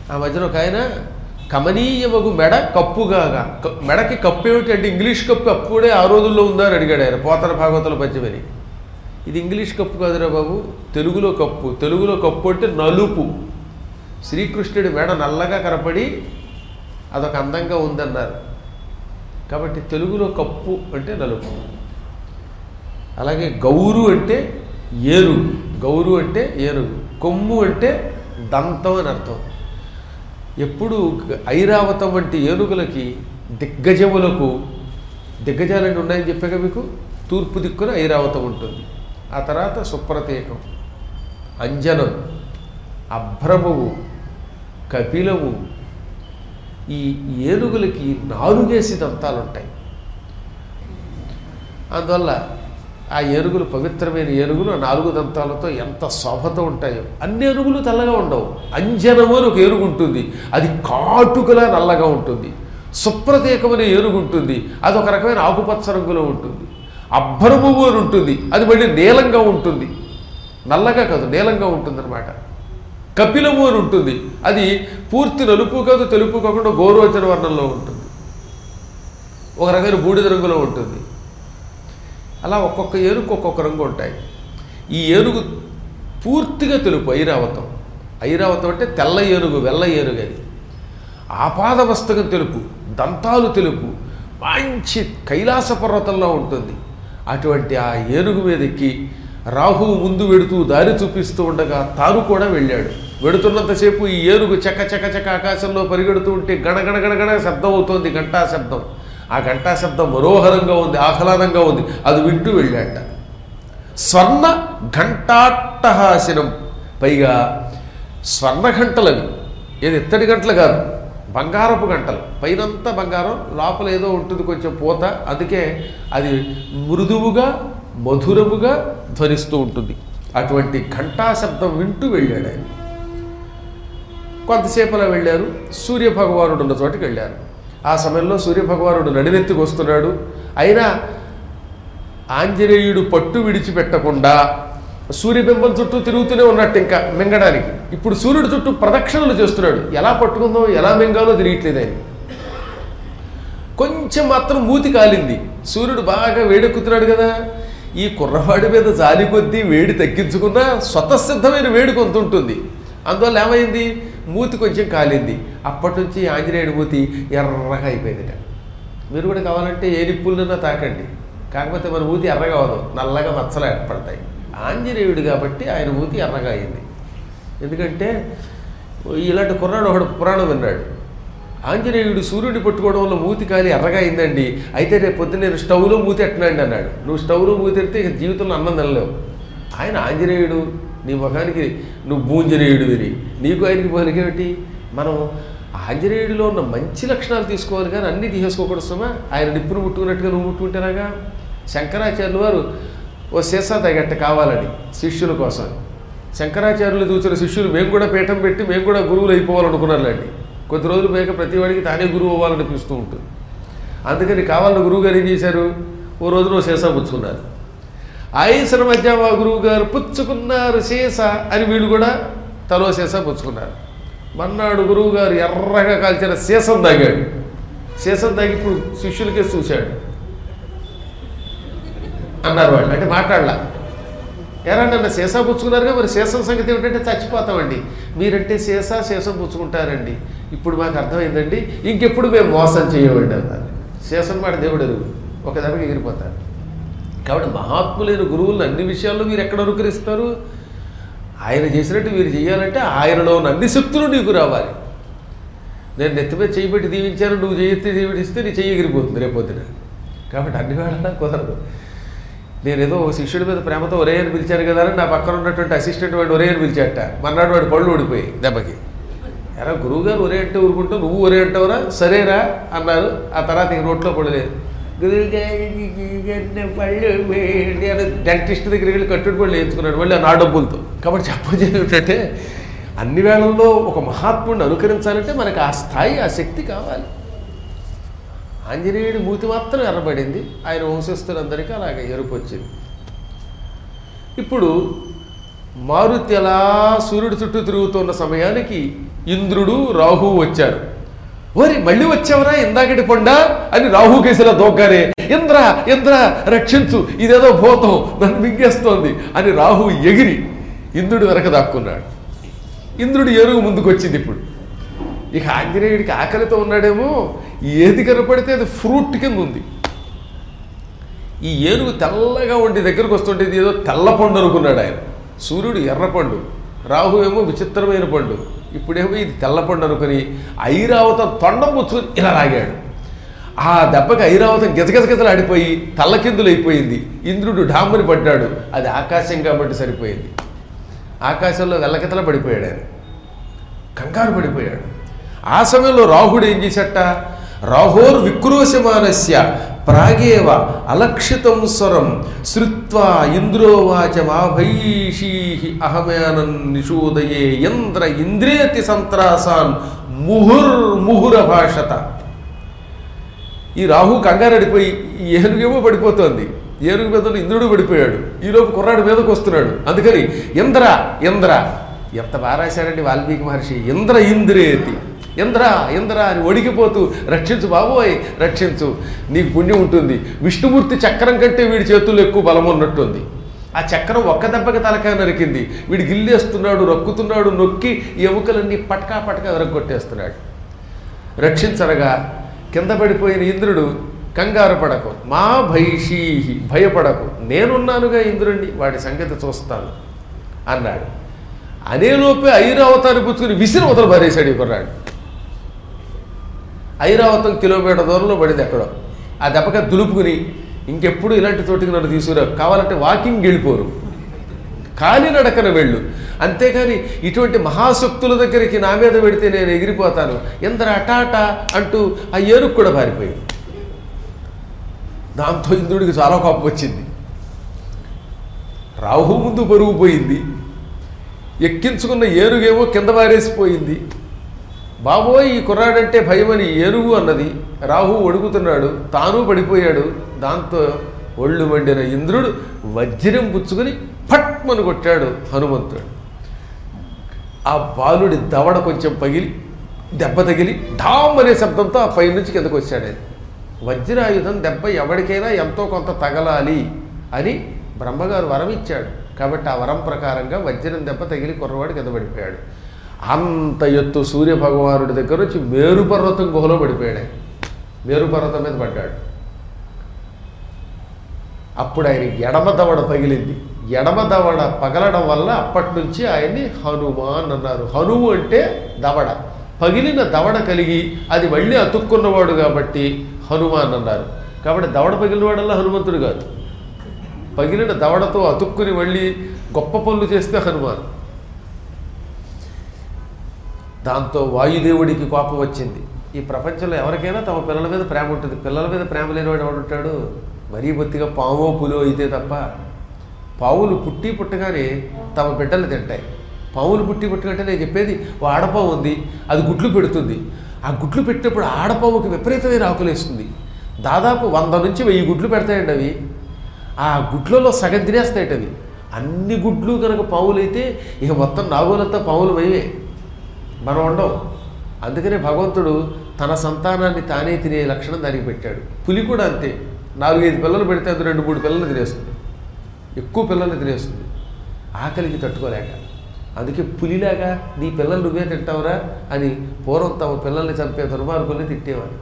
ఆ మధ్యన ఒక ఆయన కమనీయమగు మెడ కప్పుగాగా క- మెడకి కప్పు ఏమిటి అంటే ఇంగ్లీష్ కప్పు అప్పుడే ఆ రోజుల్లో ఉందా అని అడిగాడు ఆయన పోతన భాగవతుల పద్యమని ఇది ఇంగ్లీష్ కప్పు కాదురా బాబు తెలుగులో కప్పు తెలుగులో కప్పు అంటే నలుపు శ్రీకృష్ణుడి మెడ నల్లగా కనపడి అదొక అందంగా ఉందన్నారు కాబట్టి తెలుగులో కప్పు అంటే నలుపు అలాగే గౌరు అంటే ఏనుగు గౌరు అంటే ఏనుగు కొమ్ము అంటే దంతం అని అర్థం ఎప్పుడు ఐరావతం వంటి ఏనుగులకి దిగ్గజములకు దిగ్గజాలని ఉన్నాయని చెప్పాక మీకు తూర్పు దిక్కున ఐరావతం ఉంటుంది ఆ తర్వాత సుప్రతీకం అంజనం అభ్రమము కపిలము ఈ ఏనుగులకి నాలుగేసి దంతాలు ఉంటాయి అందువల్ల ఆ ఏనుగులు పవిత్రమైన ఏనుగులు ఆ నాలుగు దంతాలతో ఎంత శోభతో ఉంటాయో అన్ని ఏనుగులు తెల్లగా ఉండవు అంజనము అని ఒక ఏనుగు ఉంటుంది అది కాటుకలా నల్లగా ఉంటుంది సుప్రతీకమనే ఏనుగు ఉంటుంది అది ఒక రకమైన ఆకుపచ్చ రంగులో ఉంటుంది అభ్రము అని ఉంటుంది అది మళ్ళీ నీలంగా ఉంటుంది నల్లగా కాదు నీలంగా ఉంటుందన్నమాట కపిలము అని ఉంటుంది అది పూర్తి నలుపు కాదు తెలుపు కాకుండా గోరోచన వర్ణంలో ఉంటుంది ఒక రకమైన బూడిద రంగులో ఉంటుంది అలా ఒక్కొక్క ఏనుగు ఒక్కొక్క రంగు ఉంటాయి ఈ ఏనుగు పూర్తిగా తెలుపు ఐరావతం ఐరావతం అంటే తెల్ల ఏనుగు వెల్ల ఏనుగు అది ఆపాదవస్తకం తెలుపు దంతాలు తెలుపు మంచి కైలాస పర్వతంలో ఉంటుంది అటువంటి ఆ ఏనుగు మీద ఎక్కి రాహు ముందు వెడుతూ దారి చూపిస్తూ ఉండగా తాను కూడా వెళ్ళాడు వెడుతున్నంతసేపు ఈ ఏనుగు చక చక చక ఆకాశంలో పరిగెడుతూ ఉంటే గణగణ గణగణ శబ్దం అవుతోంది గంటా శబ్దం ఆ గంటా శబ్దం మనోహరంగా ఉంది ఆహ్లాదంగా ఉంది అది వింటూ వెళ్ళాట స్వర్ణ ఘంటాట్టహాసనం పైగా స్వర్ణ గంటలవి ఏది ఎత్తడి గంటలు కాదు బంగారపు గంటలు పైనంతా బంగారం లోపల ఏదో ఉంటుంది కొంచెం పూత అందుకే అది మృదువుగా మధురముగా ధ్వనిస్తూ ఉంటుంది అటువంటి ఘంటా శబ్దం వింటూ వెళ్ళాడు ఆయన కొంతసేపు అలా వెళ్ళారు సూర్యభగవానుడు ఉన్న చోటికి వెళ్ళారు ఆ సమయంలో సూర్యభగవానుడు నడినెత్తికి వస్తున్నాడు అయినా ఆంజనేయుడు పట్టు విడిచిపెట్టకుండా సూర్యబింబం చుట్టూ తిరుగుతూనే ఉన్నట్టు ఇంకా మింగడానికి ఇప్పుడు సూర్యుడు చుట్టూ ప్రదక్షిణలు చేస్తున్నాడు ఎలా పట్టుకుందాం ఎలా మింగాలో తిరిగట్లేదు ఆయన కొంచెం మాత్రం మూతి కాలింది సూర్యుడు బాగా వేడెక్కుతున్నాడు కదా ఈ కుర్రవాడి మీద జాలి కొద్దీ వేడి తగ్గించుకున్నా స్వతసిద్ధమైన వేడి కొంత ఉంటుంది అందువల్ల ఏమైంది మూతి కొంచెం కాలింది అప్పటి నుంచి ఆంజనేయుడి మూతి ఎర్రగా అయిపోయిందిట మీరు కూడా కావాలంటే ఏ నిప్పులన్నా తాకండి కాకపోతే మన మూతి ఎర్రగా అవదు నల్లగా మచ్చలు ఏర్పడతాయి ఆంజనేయుడు కాబట్టి ఆయన మూతి ఎర్రగా అయింది ఎందుకంటే ఇలాంటి కుర్రాడు ఒకడు పురాణం విన్నాడు ఆంజనేయుడు సూర్యుడిని పట్టుకోవడం వల్ల మూతి కాలి ఎర్రగా అయిందండి అయితే రేపు పొద్దున్న నేను స్టవ్లో మూతి ఎట్టనండి అన్నాడు నువ్వు స్టవ్లో మూతి ఎడితే ఇక జీవితంలో అన్నం తినలేవు ఆయన ఆంజనేయుడు నీ ముఖానికి నువ్వు భూంజనేయుడు విని నీకు ఆయనకి పోలికేమిటి మనం ఆంజనేయుడిలో ఉన్న మంచి లక్షణాలు తీసుకోవాలి కానీ అన్నీ తీసేసుకోకూడదు సుమా ఆయన నిప్పును ముట్టుకున్నట్టుగా నువ్వు ముట్టుకుంటేనాగా శంకరాచార్యులు వారు ఓ సీసా తగట్ట కావాలని శిష్యుల కోసం శంకరాచార్యులు చూసిన శిష్యులు మేము కూడా పీఠం పెట్టి మేము కూడా గురువులు అయిపోవాలనుకున్నారులేండి కొద్ది రోజులు పోయాక ప్రతి వాడికి తానే గురువు అవ్వాలనిపిస్తూ ఉంటుంది అందుకని కావాలని గురువు గారు ఏం చేశారు ఓ రోజున ఓ సీసా పుచ్చుకున్నారు ఆయుసన మధ్య మా గురువు గారు పుచ్చుకున్నారు సీస అని వీళ్ళు కూడా తలో సీసా పుచ్చుకున్నారు మన్నాడు గురువు గారు ఎర్రగా కాల్చిన సీసం తాగాడు సీసం తాగి ఇప్పుడు శిష్యులకే చూశాడు అన్నారు వాళ్ళు అంటే మాట్లాడలా ఎరా నన్ను సీసా పుచ్చుకున్నారుగా మరి సీసం సంగతి ఏమిటంటే చచ్చిపోతామండి మీరంటే సీసా సీసం పుచ్చుకుంటారండి ఇప్పుడు మాకు అర్థమైందండి ఇంకెప్పుడు మేము మోసం చేయమండి అన్నారు సీసం మాట దేవుడు ఎరుగు ఒక దెబ్బకి ఎగిరిపోతారు కాబట్టి మహాత్ములైన గురువులను అన్ని విషయాల్లో మీరు ఎక్కడ అనుకరిస్తారు ఆయన చేసినట్టు మీరు చేయాలంటే ఆయనలో ఉన్న అన్ని శక్తులు నీకు రావాలి నేను నెత్తిమీద చేయి పెట్టి దీవించాను నువ్వు చేయెత్తి దీవిడిస్తే నీ చెయ్యి ఎగిరిపోతుంది రేపొద్దున కాబట్టి అన్ని వేళలా కుదరదు నేను ఏదో ఒక శిష్యుడి మీద ప్రేమతో ఒరే అని పిలిచాను కదా అని నా పక్కన ఉన్నటువంటి అసిస్టెంట్ వాడు ఒరే అని పిలిచాట మర్నాడు వాడు పళ్ళు ఊడిపోయి దెబ్బకి ఎరా గురువుగారు ఒరే అంటే ఊరుకుంటావు నువ్వు ఒరే అంటావురా సరేరా అన్నారు ఆ తర్వాత ఇంక నోట్లో పడలేదు గురువుగారి పళ్ళు వేయండి అని డెంటిస్ట్ దగ్గరికి వెళ్ళి కట్టుడు పళ్ళు వేయించుకున్నాడు మళ్ళీ ఆ నా డబ్బులతో కాబట్టి చెప్పేది ఏమిటంటే అన్ని వేళల్లో ఒక మహాత్ముడిని అనుకరించాలంటే మనకు ఆ స్థాయి ఆ శక్తి కావాలి ఆంజనేయుడి మూతి మాత్రం ఎర్రబడింది ఆయన వంశస్థులందరికీ అలాగే ఎరుపు వచ్చింది ఇప్పుడు మారుతి అలా సూర్యుడి చుట్టూ తిరుగుతున్న సమయానికి ఇంద్రుడు రాహు వచ్చారు ఓరి మళ్ళీ వచ్చావరా ఇందాకటి పొండా అని రాహు కేసులా దోగ్గానే ఇంద్ర ఇంద్ర రక్షించు ఇదేదో భూతం నన్ను మింగేస్తోంది అని రాహు ఎగిరి ఇంద్రుడు వెనక దాక్కున్నాడు ఇంద్రుడు ఏనుగు ముందుకు వచ్చింది ఇప్పుడు ఇక ఆంజనేయుడికి ఆకలితో ఉన్నాడేమో ఏది కనపడితే అది ఫ్రూట్ కింద ఉంది ఈ ఏనుగు తెల్లగా ఉండి దగ్గరకు వస్తుంటే ఇది ఏదో తెల్ల పండు అనుకున్నాడు ఆయన సూర్యుడు ఎర్ర పండు రాహు ఏమో విచిత్రమైన పండు ఇప్పుడేమో ఇది తెల్ల పండు అనుకుని ఐరావతం తొండం ముచ్చుకుని ఇలా లాగాడు ఆ దెబ్బకి ఐరావతం గిజగిజగిజలు ఆడిపోయి తల్లకిందులు అయిపోయింది ఇంద్రుడు ఢామ్మని పడ్డాడు అది ఆకాశం కాబట్టి సరిపోయింది ఆకాశంలో వెల్లకితల పడిపోయాడు ఆయన కంగారు పడిపోయాడు ఆ సమయంలో రాహుడు ఏం చేశాట రాహోర్ విక్రోశమానస్య ప్రాగేవ అలక్షితం స్వరం శ్రుత్వా ఇంద్రోవాచ మాభైషీ అహమేనన్ నిషూదయే ఇంద్ర ఇంద్రేతి సంత్రాసాన్ ముహుర్ ముహుర భాషత ఈ రాహు కంగారు పడిపోయి ఈ ఏనుగేమో పడిపోతోంది ఏనుగు మీద ఉన్న ఇంద్రుడు పడిపోయాడు ఈలోపు కుర్రాడు మీదకు వస్తున్నాడు అందుకని ఇంద్ర ఇంద్ర ఎంత బాగా రాశాడండి వాల్మీకి మహర్షి ఇంద్ర ఇంద్రేతి ఇంద్ర ఇంద్ర అని ఒడిగిపోతూ రక్షించు బాబోయ్ రక్షించు నీకు పుణ్యం ఉంటుంది విష్ణుమూర్తి చక్రం కంటే వీడి చేతుల్లో ఎక్కువ బలం ఉన్నట్టుంది ఆ చక్రం ఒక్క దెబ్బకి తలకాయ నరికింది వీడు గిల్లేస్తున్నాడు రక్కుతున్నాడు నొక్కి ఈ ఎముకలన్నీ పటకా పటకా వెరగొట్టేస్తున్నాడు రక్షించరగా కింద పడిపోయిన ఇంద్రుడు కంగారు పడకు మా భైషీహి భయపడకు నేనున్నానుగా ఇంద్రుణ్ణి వాడి సంగతి చూస్తాను అన్నాడు అనేలోపే ఐరావతాన్ని పుచ్చుకుని విసిరి వదలు పారేశాడు ఈ కుర్రాడు ఐరావతం కిలోమీటర్ దూరంలో పడింది ఎక్కడో ఆ దెబ్బక దులుపుకుని ఇంకెప్పుడు ఇలాంటి చోటికి నన్ను తీసుకురా కావాలంటే వాకింగ్ వెళ్ళిపోరు కాలినడకన వెళ్ళు అంతేకాని ఇటువంటి మహాశక్తుల దగ్గరికి నా మీద పెడితే నేను ఎగిరిపోతాను ఎందర అటాట అంటూ ఆ ఏనుగు కూడా పారిపోయింది దాంతో ఇంద్రుడికి చాలా కోపం వచ్చింది రాహు ముందు పరుగు పోయింది ఎక్కించుకున్న ఏనుగేమో కింద పారేసిపోయింది బాబోయ్ ఈ కుర్రాడంటే భయమని ఏనుగు అన్నది రాహు ఒడుగుతున్నాడు తాను పడిపోయాడు దాంతో ఒళ్ళు మండిన ఇంద్రుడు వజ్రం పుచ్చుకుని ఫట్మను కొట్టాడు హనుమంతుడు ఆ బాలుడి దవడ కొంచెం పగిలి దెబ్బ తగిలి ఢామ్ అనే శబ్దంతో ఆ పై నుంచి కిందకు వచ్చాడు ఆయన వజ్రాయుధం దెబ్బ ఎవరికైనా ఎంతో కొంత తగలాలి అని బ్రహ్మగారు వరం ఇచ్చాడు కాబట్టి ఆ వరం ప్రకారంగా వజ్రం దెబ్బ తగిలి కుర్రవాడు కింద పడిపోయాడు అంత ఎత్తు సూర్య భగవానుడి దగ్గర నుంచి మేరు పర్వతం గుహలో పడిపోయాడు ఆయన మేరు పర్వతం మీద పడ్డాడు అప్పుడు ఆయన ఎడమ దవడ పగిలింది ఎడమ దవడ పగలడం వల్ల అప్పటి నుంచి ఆయన్ని హనుమాన్ అన్నారు హనుము అంటే దవడ పగిలిన దవడ కలిగి అది మళ్ళీ అతుక్కున్నవాడు కాబట్టి హనుమాన్ అన్నారు కాబట్టి దవడ పగిలినవాడల్లా హనుమంతుడు కాదు పగిలిన దవడతో అతుక్కుని మళ్ళీ గొప్ప పనులు చేస్తే హనుమాన్ దాంతో వాయుదేవుడికి కోపం వచ్చింది ఈ ప్రపంచంలో ఎవరికైనా తమ పిల్లల మీద ప్రేమ ఉంటుంది పిల్లల మీద ప్రేమ లేనివాడు ఎవడు ఉంటాడు మరీ బొత్తిగా పామో పులో అయితే తప్ప పావులు పుట్టి పుట్టగానే తమ బిడ్డలు తింటాయి పావులు పుట్టి పుట్టకంటే నేను చెప్పేది ఓ ఆడపావు ఉంది అది గుడ్లు పెడుతుంది ఆ గుడ్లు పెట్టినప్పుడు ఆడపావుకి విపరీతమైన ఆకులేస్తుంది దాదాపు వంద నుంచి వెయ్యి గుడ్లు పెడతాయండి అవి ఆ గుడ్లలో సగం తినేస్తాయట అవి అన్ని గుడ్లు కనుక పావులైతే ఇక మొత్తం నాగులంతా పావులు మయమే మనం ఉండం అందుకనే భగవంతుడు తన సంతానాన్ని తానే తినే లక్షణం దానికి పెట్టాడు పులి కూడా అంతే నాలుగైదు పిల్లలు పెడితే అది రెండు మూడు పిల్లలు తినేస్తుంది ఎక్కువ పిల్లల్ని తినేస్తుంది ఆకలికి తట్టుకోలేక అందుకే పులిలాగా నీ పిల్లలు నువ్వే తింటావురా అని పూర్వం తమ పిల్లల్ని చంపే దుర్మార్గుల్ని తిట్టేవారు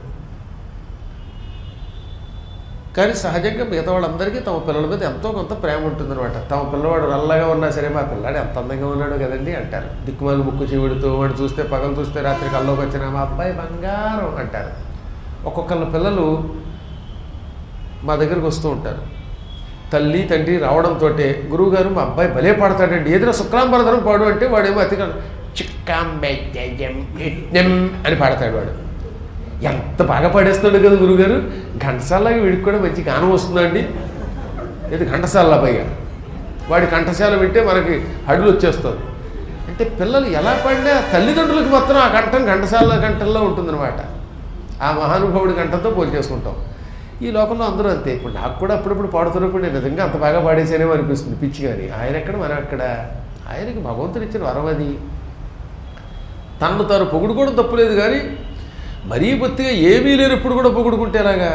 కానీ సహజంగా మిగతా వాళ్ళందరికీ తమ పిల్లల మీద ఎంతో కొంత ప్రేమ ఉంటుందన్నమాట తమ పిల్లవాడు నల్లగా ఉన్నా సరే మా పిల్లాడు ఎంత అందంగా ఉన్నాడు కదండి అంటారు దిక్కుమాలి ముక్కు చెవిడుతూ వాడు చూస్తే పగలు చూస్తే రాత్రి కల్లోకి వచ్చిన మా అబ్బాయి బంగారం అంటారు ఒక్కొక్కళ్ళ పిల్లలు మా దగ్గరికి వస్తూ ఉంటారు తల్లి తండ్రి రావడంతో గురువుగారు మా అబ్బాయి భలే పాడతాడండి ఏదైనా శుక్లాంబరధనం పాడు అంటే వాడేమో అతిగా చిక్కాంబెం అని పాడతాడు వాడు ఎంత బాగా పాడేస్తాడు కదా గురుగారు ఘంటసాలలాగా వీడికి కూడా మంచి గానం వస్తుందండి ఇది ఘంటసాల పైగా వాడి కంఠశాల వింటే మనకి హడులు వచ్చేస్తుంది అంటే పిల్లలు ఎలా పడినా తల్లిదండ్రులకు మాత్రం ఆ కంఠం ఘంటసాల కంఠంలో ఉంటుందన్నమాట ఆ మహానుభావుడి కంఠంతో పోలి చేసుకుంటాం ఈ లోకంలో అందరూ అంతే ఇప్పుడు నాకు కూడా అప్పుడప్పుడు పాడుతున్నప్పుడు నేను నిజంగా అంత బాగా పాడేసేనేమో అనిపిస్తుంది పిచ్చి కానీ ఆయన ఎక్కడ మనం ఎక్కడ ఆయనకి భగవంతుడు ఇచ్చిన వరం అది తనను తాను పొగుడుకోవడం తప్పులేదు కానీ మరీ బొత్తిగా ఏమీ లేనప్పుడు కూడా పొగుడుకుంటే ఎలాగా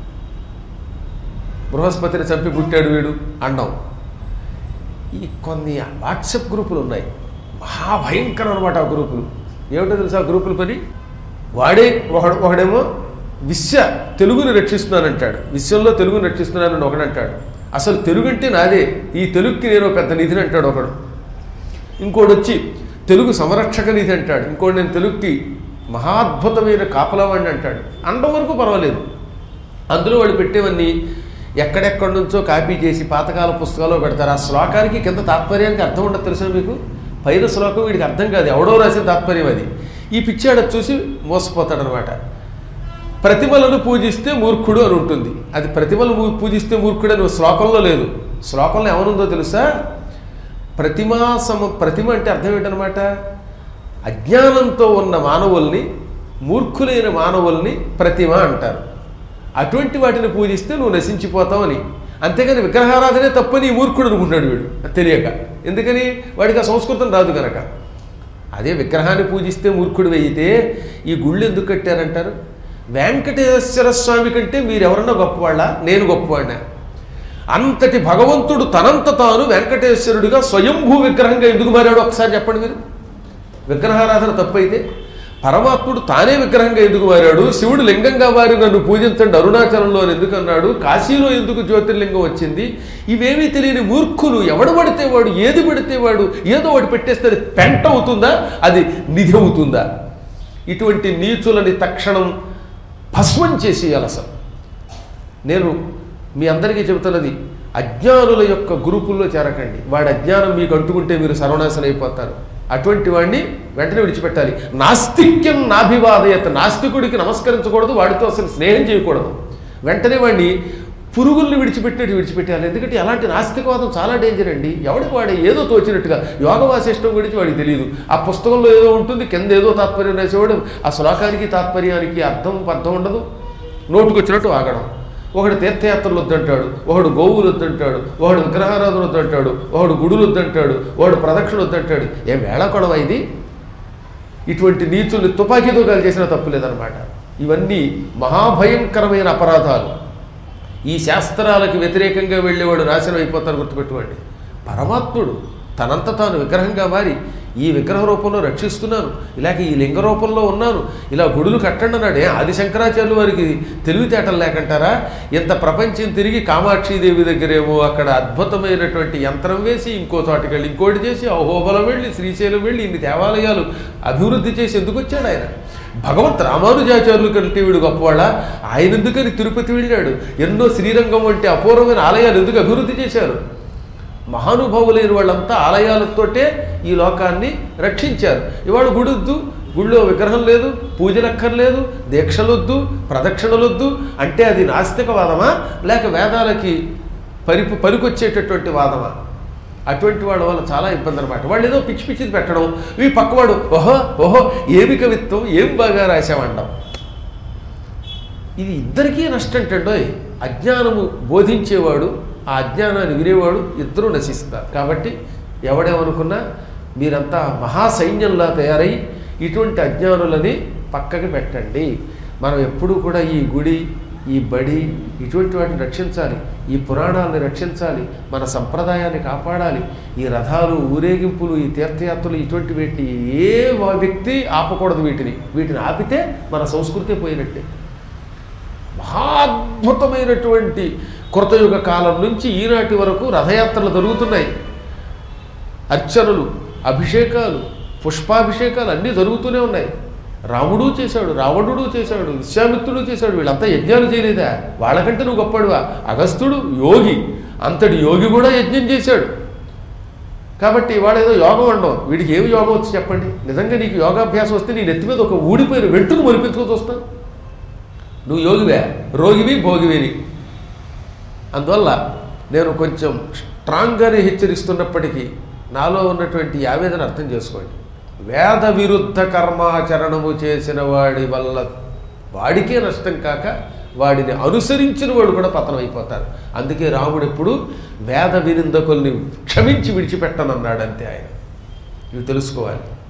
బృహస్పతిని చంపి పుట్టాడు వీడు అండం ఈ కొన్ని వాట్సాప్ గ్రూపులు ఉన్నాయి మహాభయంకరం అనమాట ఆ గ్రూపులు ఏమిటో తెలుసా ఆ గ్రూపుల పని వాడే ఒకడు ఒకడేమో విశ్వ తెలుగుని రక్షిస్తున్నానంటాడు విశ్వంలో తెలుగుని రక్షిస్తున్నానని ఒకడంటాడు అసలు తెలుగు అంటే నాదే ఈ తెలుగుకి నేను పెద్ద నిధిని అంటాడు ఒకడు ఇంకోటి వచ్చి తెలుగు సంరక్షక నిధి అంటాడు ఇంకోటి నేను తెలుగుకి మహాద్భుతమైన కాపలవాడిని అంటాడు అండం వరకు పర్వాలేదు అందులో వాడు పెట్టేవన్నీ ఎక్కడెక్కడి నుంచో కాపీ చేసి పాతకాల పుస్తకాల్లో పెడతారు ఆ శ్లోకానికి కింద తాత్పర్యానికి అర్థం ఉండదు తెలుసా మీకు పైన శ్లోకం వీడికి అర్థం కాదు ఎవడో రాసిన తాత్పర్యం అది ఈ పిచ్చాడ చూసి మోసపోతాడనమాట ప్రతిమలను పూజిస్తే మూర్ఖుడు అని ఉంటుంది అది ప్రతిమలు మూ- పూజిస్తే మూర్ఖుడు అని శ్లోకంలో లేదు శ్లోకంలో ఏమనుందో తెలుసా ప్రతిమా సమ ప్రతిమ అంటే అర్థం ఏంటనమాట అజ్ఞానంతో ఉన్న మానవుల్ని మూర్ఖులైన మానవుల్ని ప్రతిమ అంటారు అటువంటి వాటిని పూజిస్తే నువ్వు నశించిపోతావని అంతేగాని విగ్రహారాధనే తప్పని ఈ మూర్ఖుడు అనుకుంటున్నాడు వీడు అది తెలియక ఎందుకని వాడికి ఆ సంస్కృతం రాదు కనుక అదే విగ్రహాన్ని పూజిస్తే మూర్ఖుడు వెయ్యితే ఈ గుళ్ళు ఎందుకు కట్టారంటారు వెంకటేశ్వర స్వామి కంటే మీరెవరన్నా గొప్పవాళ్ళ నేను గొప్పవాడినా అంతటి భగవంతుడు తనంత తాను వెంకటేశ్వరుడిగా స్వయంభూ విగ్రహంగా ఎందుకు మారాడో ఒకసారి చెప్పండి మీరు విగ్రహారాధన తప్పైతే పరమాత్ముడు తానే విగ్రహంగా ఎందుకు మారాడు శివుడు లింగంగా మారి నన్ను పూజించండి అరుణాచలంలో అని ఎందుకు అన్నాడు కాశీలో ఎందుకు జ్యోతిర్లింగం వచ్చింది ఇవేమీ తెలియని మూర్ఖులు ఎవడు పడితే వాడు ఏది పడితే వాడు ఏదో ఒకటి పెట్టేస్తే అది పెంట అవుతుందా అది నిధి అవుతుందా ఇటువంటి నీచులని తక్షణం భస్మం చేసేయాలి అసలు నేను మీ అందరికీ చెబుతున్నది అజ్ఞానుల యొక్క గ్రూపుల్లో చేరకండి వాడి అజ్ఞానం మీకు అంటుకుంటే మీరు సర్వనాశనం అయిపోతారు అటువంటి వాడిని వెంటనే విడిచిపెట్టాలి నాస్తిక్యం నాభివాదయత నాస్తికుడికి నమస్కరించకూడదు వాడితో అసలు స్నేహం చేయకూడదు వెంటనే వాడిని పురుగుల్ని విడిచిపెట్టేటి విడిచిపెట్టాలి ఎందుకంటే అలాంటి నాస్తికవాదం చాలా డేంజర్ అండి ఎవడికి వాడే ఏదో తోచినట్టుగా యోగ వాసిష్టం గురించి వాడికి తెలియదు ఆ పుస్తకంలో ఏదో ఉంటుంది కింద ఏదో తాత్పర్యం రాసేవాడు ఆ శ్లోకానికి తాత్పర్యానికి అర్థం అర్థం ఉండదు నోటుకు వచ్చినట్టు ఆగడం ఒకడు తీర్థయాత్రలు వద్దంటాడు ఒకడు గోవులు వద్దంటాడు ఒకడు విగ్రహారాధన వద్దంటాడు ఒకడు గుడులు వద్దంటాడు ఒకడు ప్రదక్షిణ వద్దంటాడు ఏం వేళకొడవ ఇది ఇటువంటి నీచుల్ని తుపాకీతో కాల్ చేసినా తప్పులేదన్నమాట ఇవన్నీ మహాభయంకరమైన అపరాధాలు ఈ శాస్త్రాలకు వ్యతిరేకంగా వెళ్ళేవాడు నాశనం అయిపోతారు గుర్తుపెట్టుకోండి పరమాత్ముడు తనంత తాను విగ్రహంగా మారి ఈ విగ్రహ రూపంలో రక్షిస్తున్నాను ఇలాగ ఈ లింగ రూపంలో ఉన్నాను ఇలా గుడులు కట్టండి అన్నాడే ఆది శంకరాచార్యులు వారికి తెలివితేటలు లేకంటారా ఇంత ప్రపంచం తిరిగి కామాక్షిదేవి దగ్గరేమో అక్కడ అద్భుతమైనటువంటి యంత్రం వేసి ఇంకో చోటికి వెళ్ళి ఇంకోటి చేసి అహోబలం వెళ్ళి శ్రీశైలం వెళ్ళి ఇన్ని దేవాలయాలు అభివృద్ధి చేసి ఎందుకు వచ్చాడు ఆయన భగవంత్ రామానుజాచార్యులు కంటే వీడు గొప్పవాళ్ళ ఆయన ఎందుకని తిరుపతి వెళ్ళాడు ఎన్నో శ్రీరంగం వంటి అపూర్వమైన ఆలయాలు ఎందుకు అభివృద్ధి చేశారు మహానుభావులైన వాళ్ళంతా ఆలయాలతోటే ఈ లోకాన్ని రక్షించారు ఇవాళ గుడొద్దు గుళ్ళో విగ్రహం లేదు పూజలక్కర్లేదు దీక్షలొద్దు ప్రదక్షిణలొద్దు అంటే అది నాస్తికవాదమా లేక వేదాలకి పరిపు పనికొచ్చేటటువంటి వాదమా అటువంటి వాళ్ళ వల్ల చాలా ఇబ్బంది అనమాట వాళ్ళు ఏదో పిచ్చి పిచ్చిది పెట్టడం ఈ పక్కవాడు ఓహో ఓహో ఏమి కవిత్వం ఏం బాగా రాశామంటాం ఇది ఇద్దరికీ నష్టం టండోయ్ అజ్ఞానము బోధించేవాడు ఆ అజ్ఞానాన్ని వినేవాడు ఇద్దరూ నశిస్తారు కాబట్టి ఎవడేమనుకున్నా మీరంతా మహాసైన్యంలా తయారై ఇటువంటి అజ్ఞానులని పక్కకి పెట్టండి మనం ఎప్పుడూ కూడా ఈ గుడి ఈ బడి ఇటువంటి వాటిని రక్షించాలి ఈ పురాణాలని రక్షించాలి మన సంప్రదాయాన్ని కాపాడాలి ఈ రథాలు ఊరేగింపులు ఈ తీర్థయాత్రలు ఇటువంటి వీటిని ఏ వ్యక్తి ఆపకూడదు వీటిని వీటిని ఆపితే మన సంస్కృతి పోయినట్టే మహాద్భుతమైనటువంటి కృతయుగ కాలం నుంచి ఈనాటి వరకు రథయాత్రలు జరుగుతున్నాయి అర్చనలు అభిషేకాలు పుష్పాభిషేకాలు అన్నీ జరుగుతూనే ఉన్నాయి రాముడు చేశాడు రావణుడు చేశాడు విశ్వామిత్రుడు చేశాడు వీళ్ళంతా యజ్ఞాలు చేయలేదా వాళ్ళకంటే నువ్వు గొప్పడువా అగస్త్యుడు యోగి అంతటి యోగి కూడా యజ్ఞం చేశాడు కాబట్టి వాడు ఏదో యోగం ఉండవు వీడికి ఏమి యోగం వచ్చి చెప్పండి నిజంగా నీకు యోగాభ్యాసం వస్తే నీ నెత్తి మీద ఒక ఊడిపోయిన వెంట్రుకు మొలిపించుకొని వస్తాను నువ్వు యోగివే రోగివి భోగివేని అందువల్ల నేను కొంచెం స్ట్రాంగ్గానే హెచ్చరిస్తున్నప్పటికీ నాలో ఉన్నటువంటి ఈ ఆవేదన అర్థం చేసుకోండి వేద విరుద్ధ కర్మాచరణము చేసిన వాడి వల్ల వాడికే నష్టం కాక వాడిని అనుసరించిన వాడు కూడా పతనం అయిపోతారు అందుకే రాముడు ఎప్పుడు వేద వినిందకుల్ని క్షమించి విడిచిపెట్టనన్నాడు అంతే ఆయన ఇవి తెలుసుకోవాలి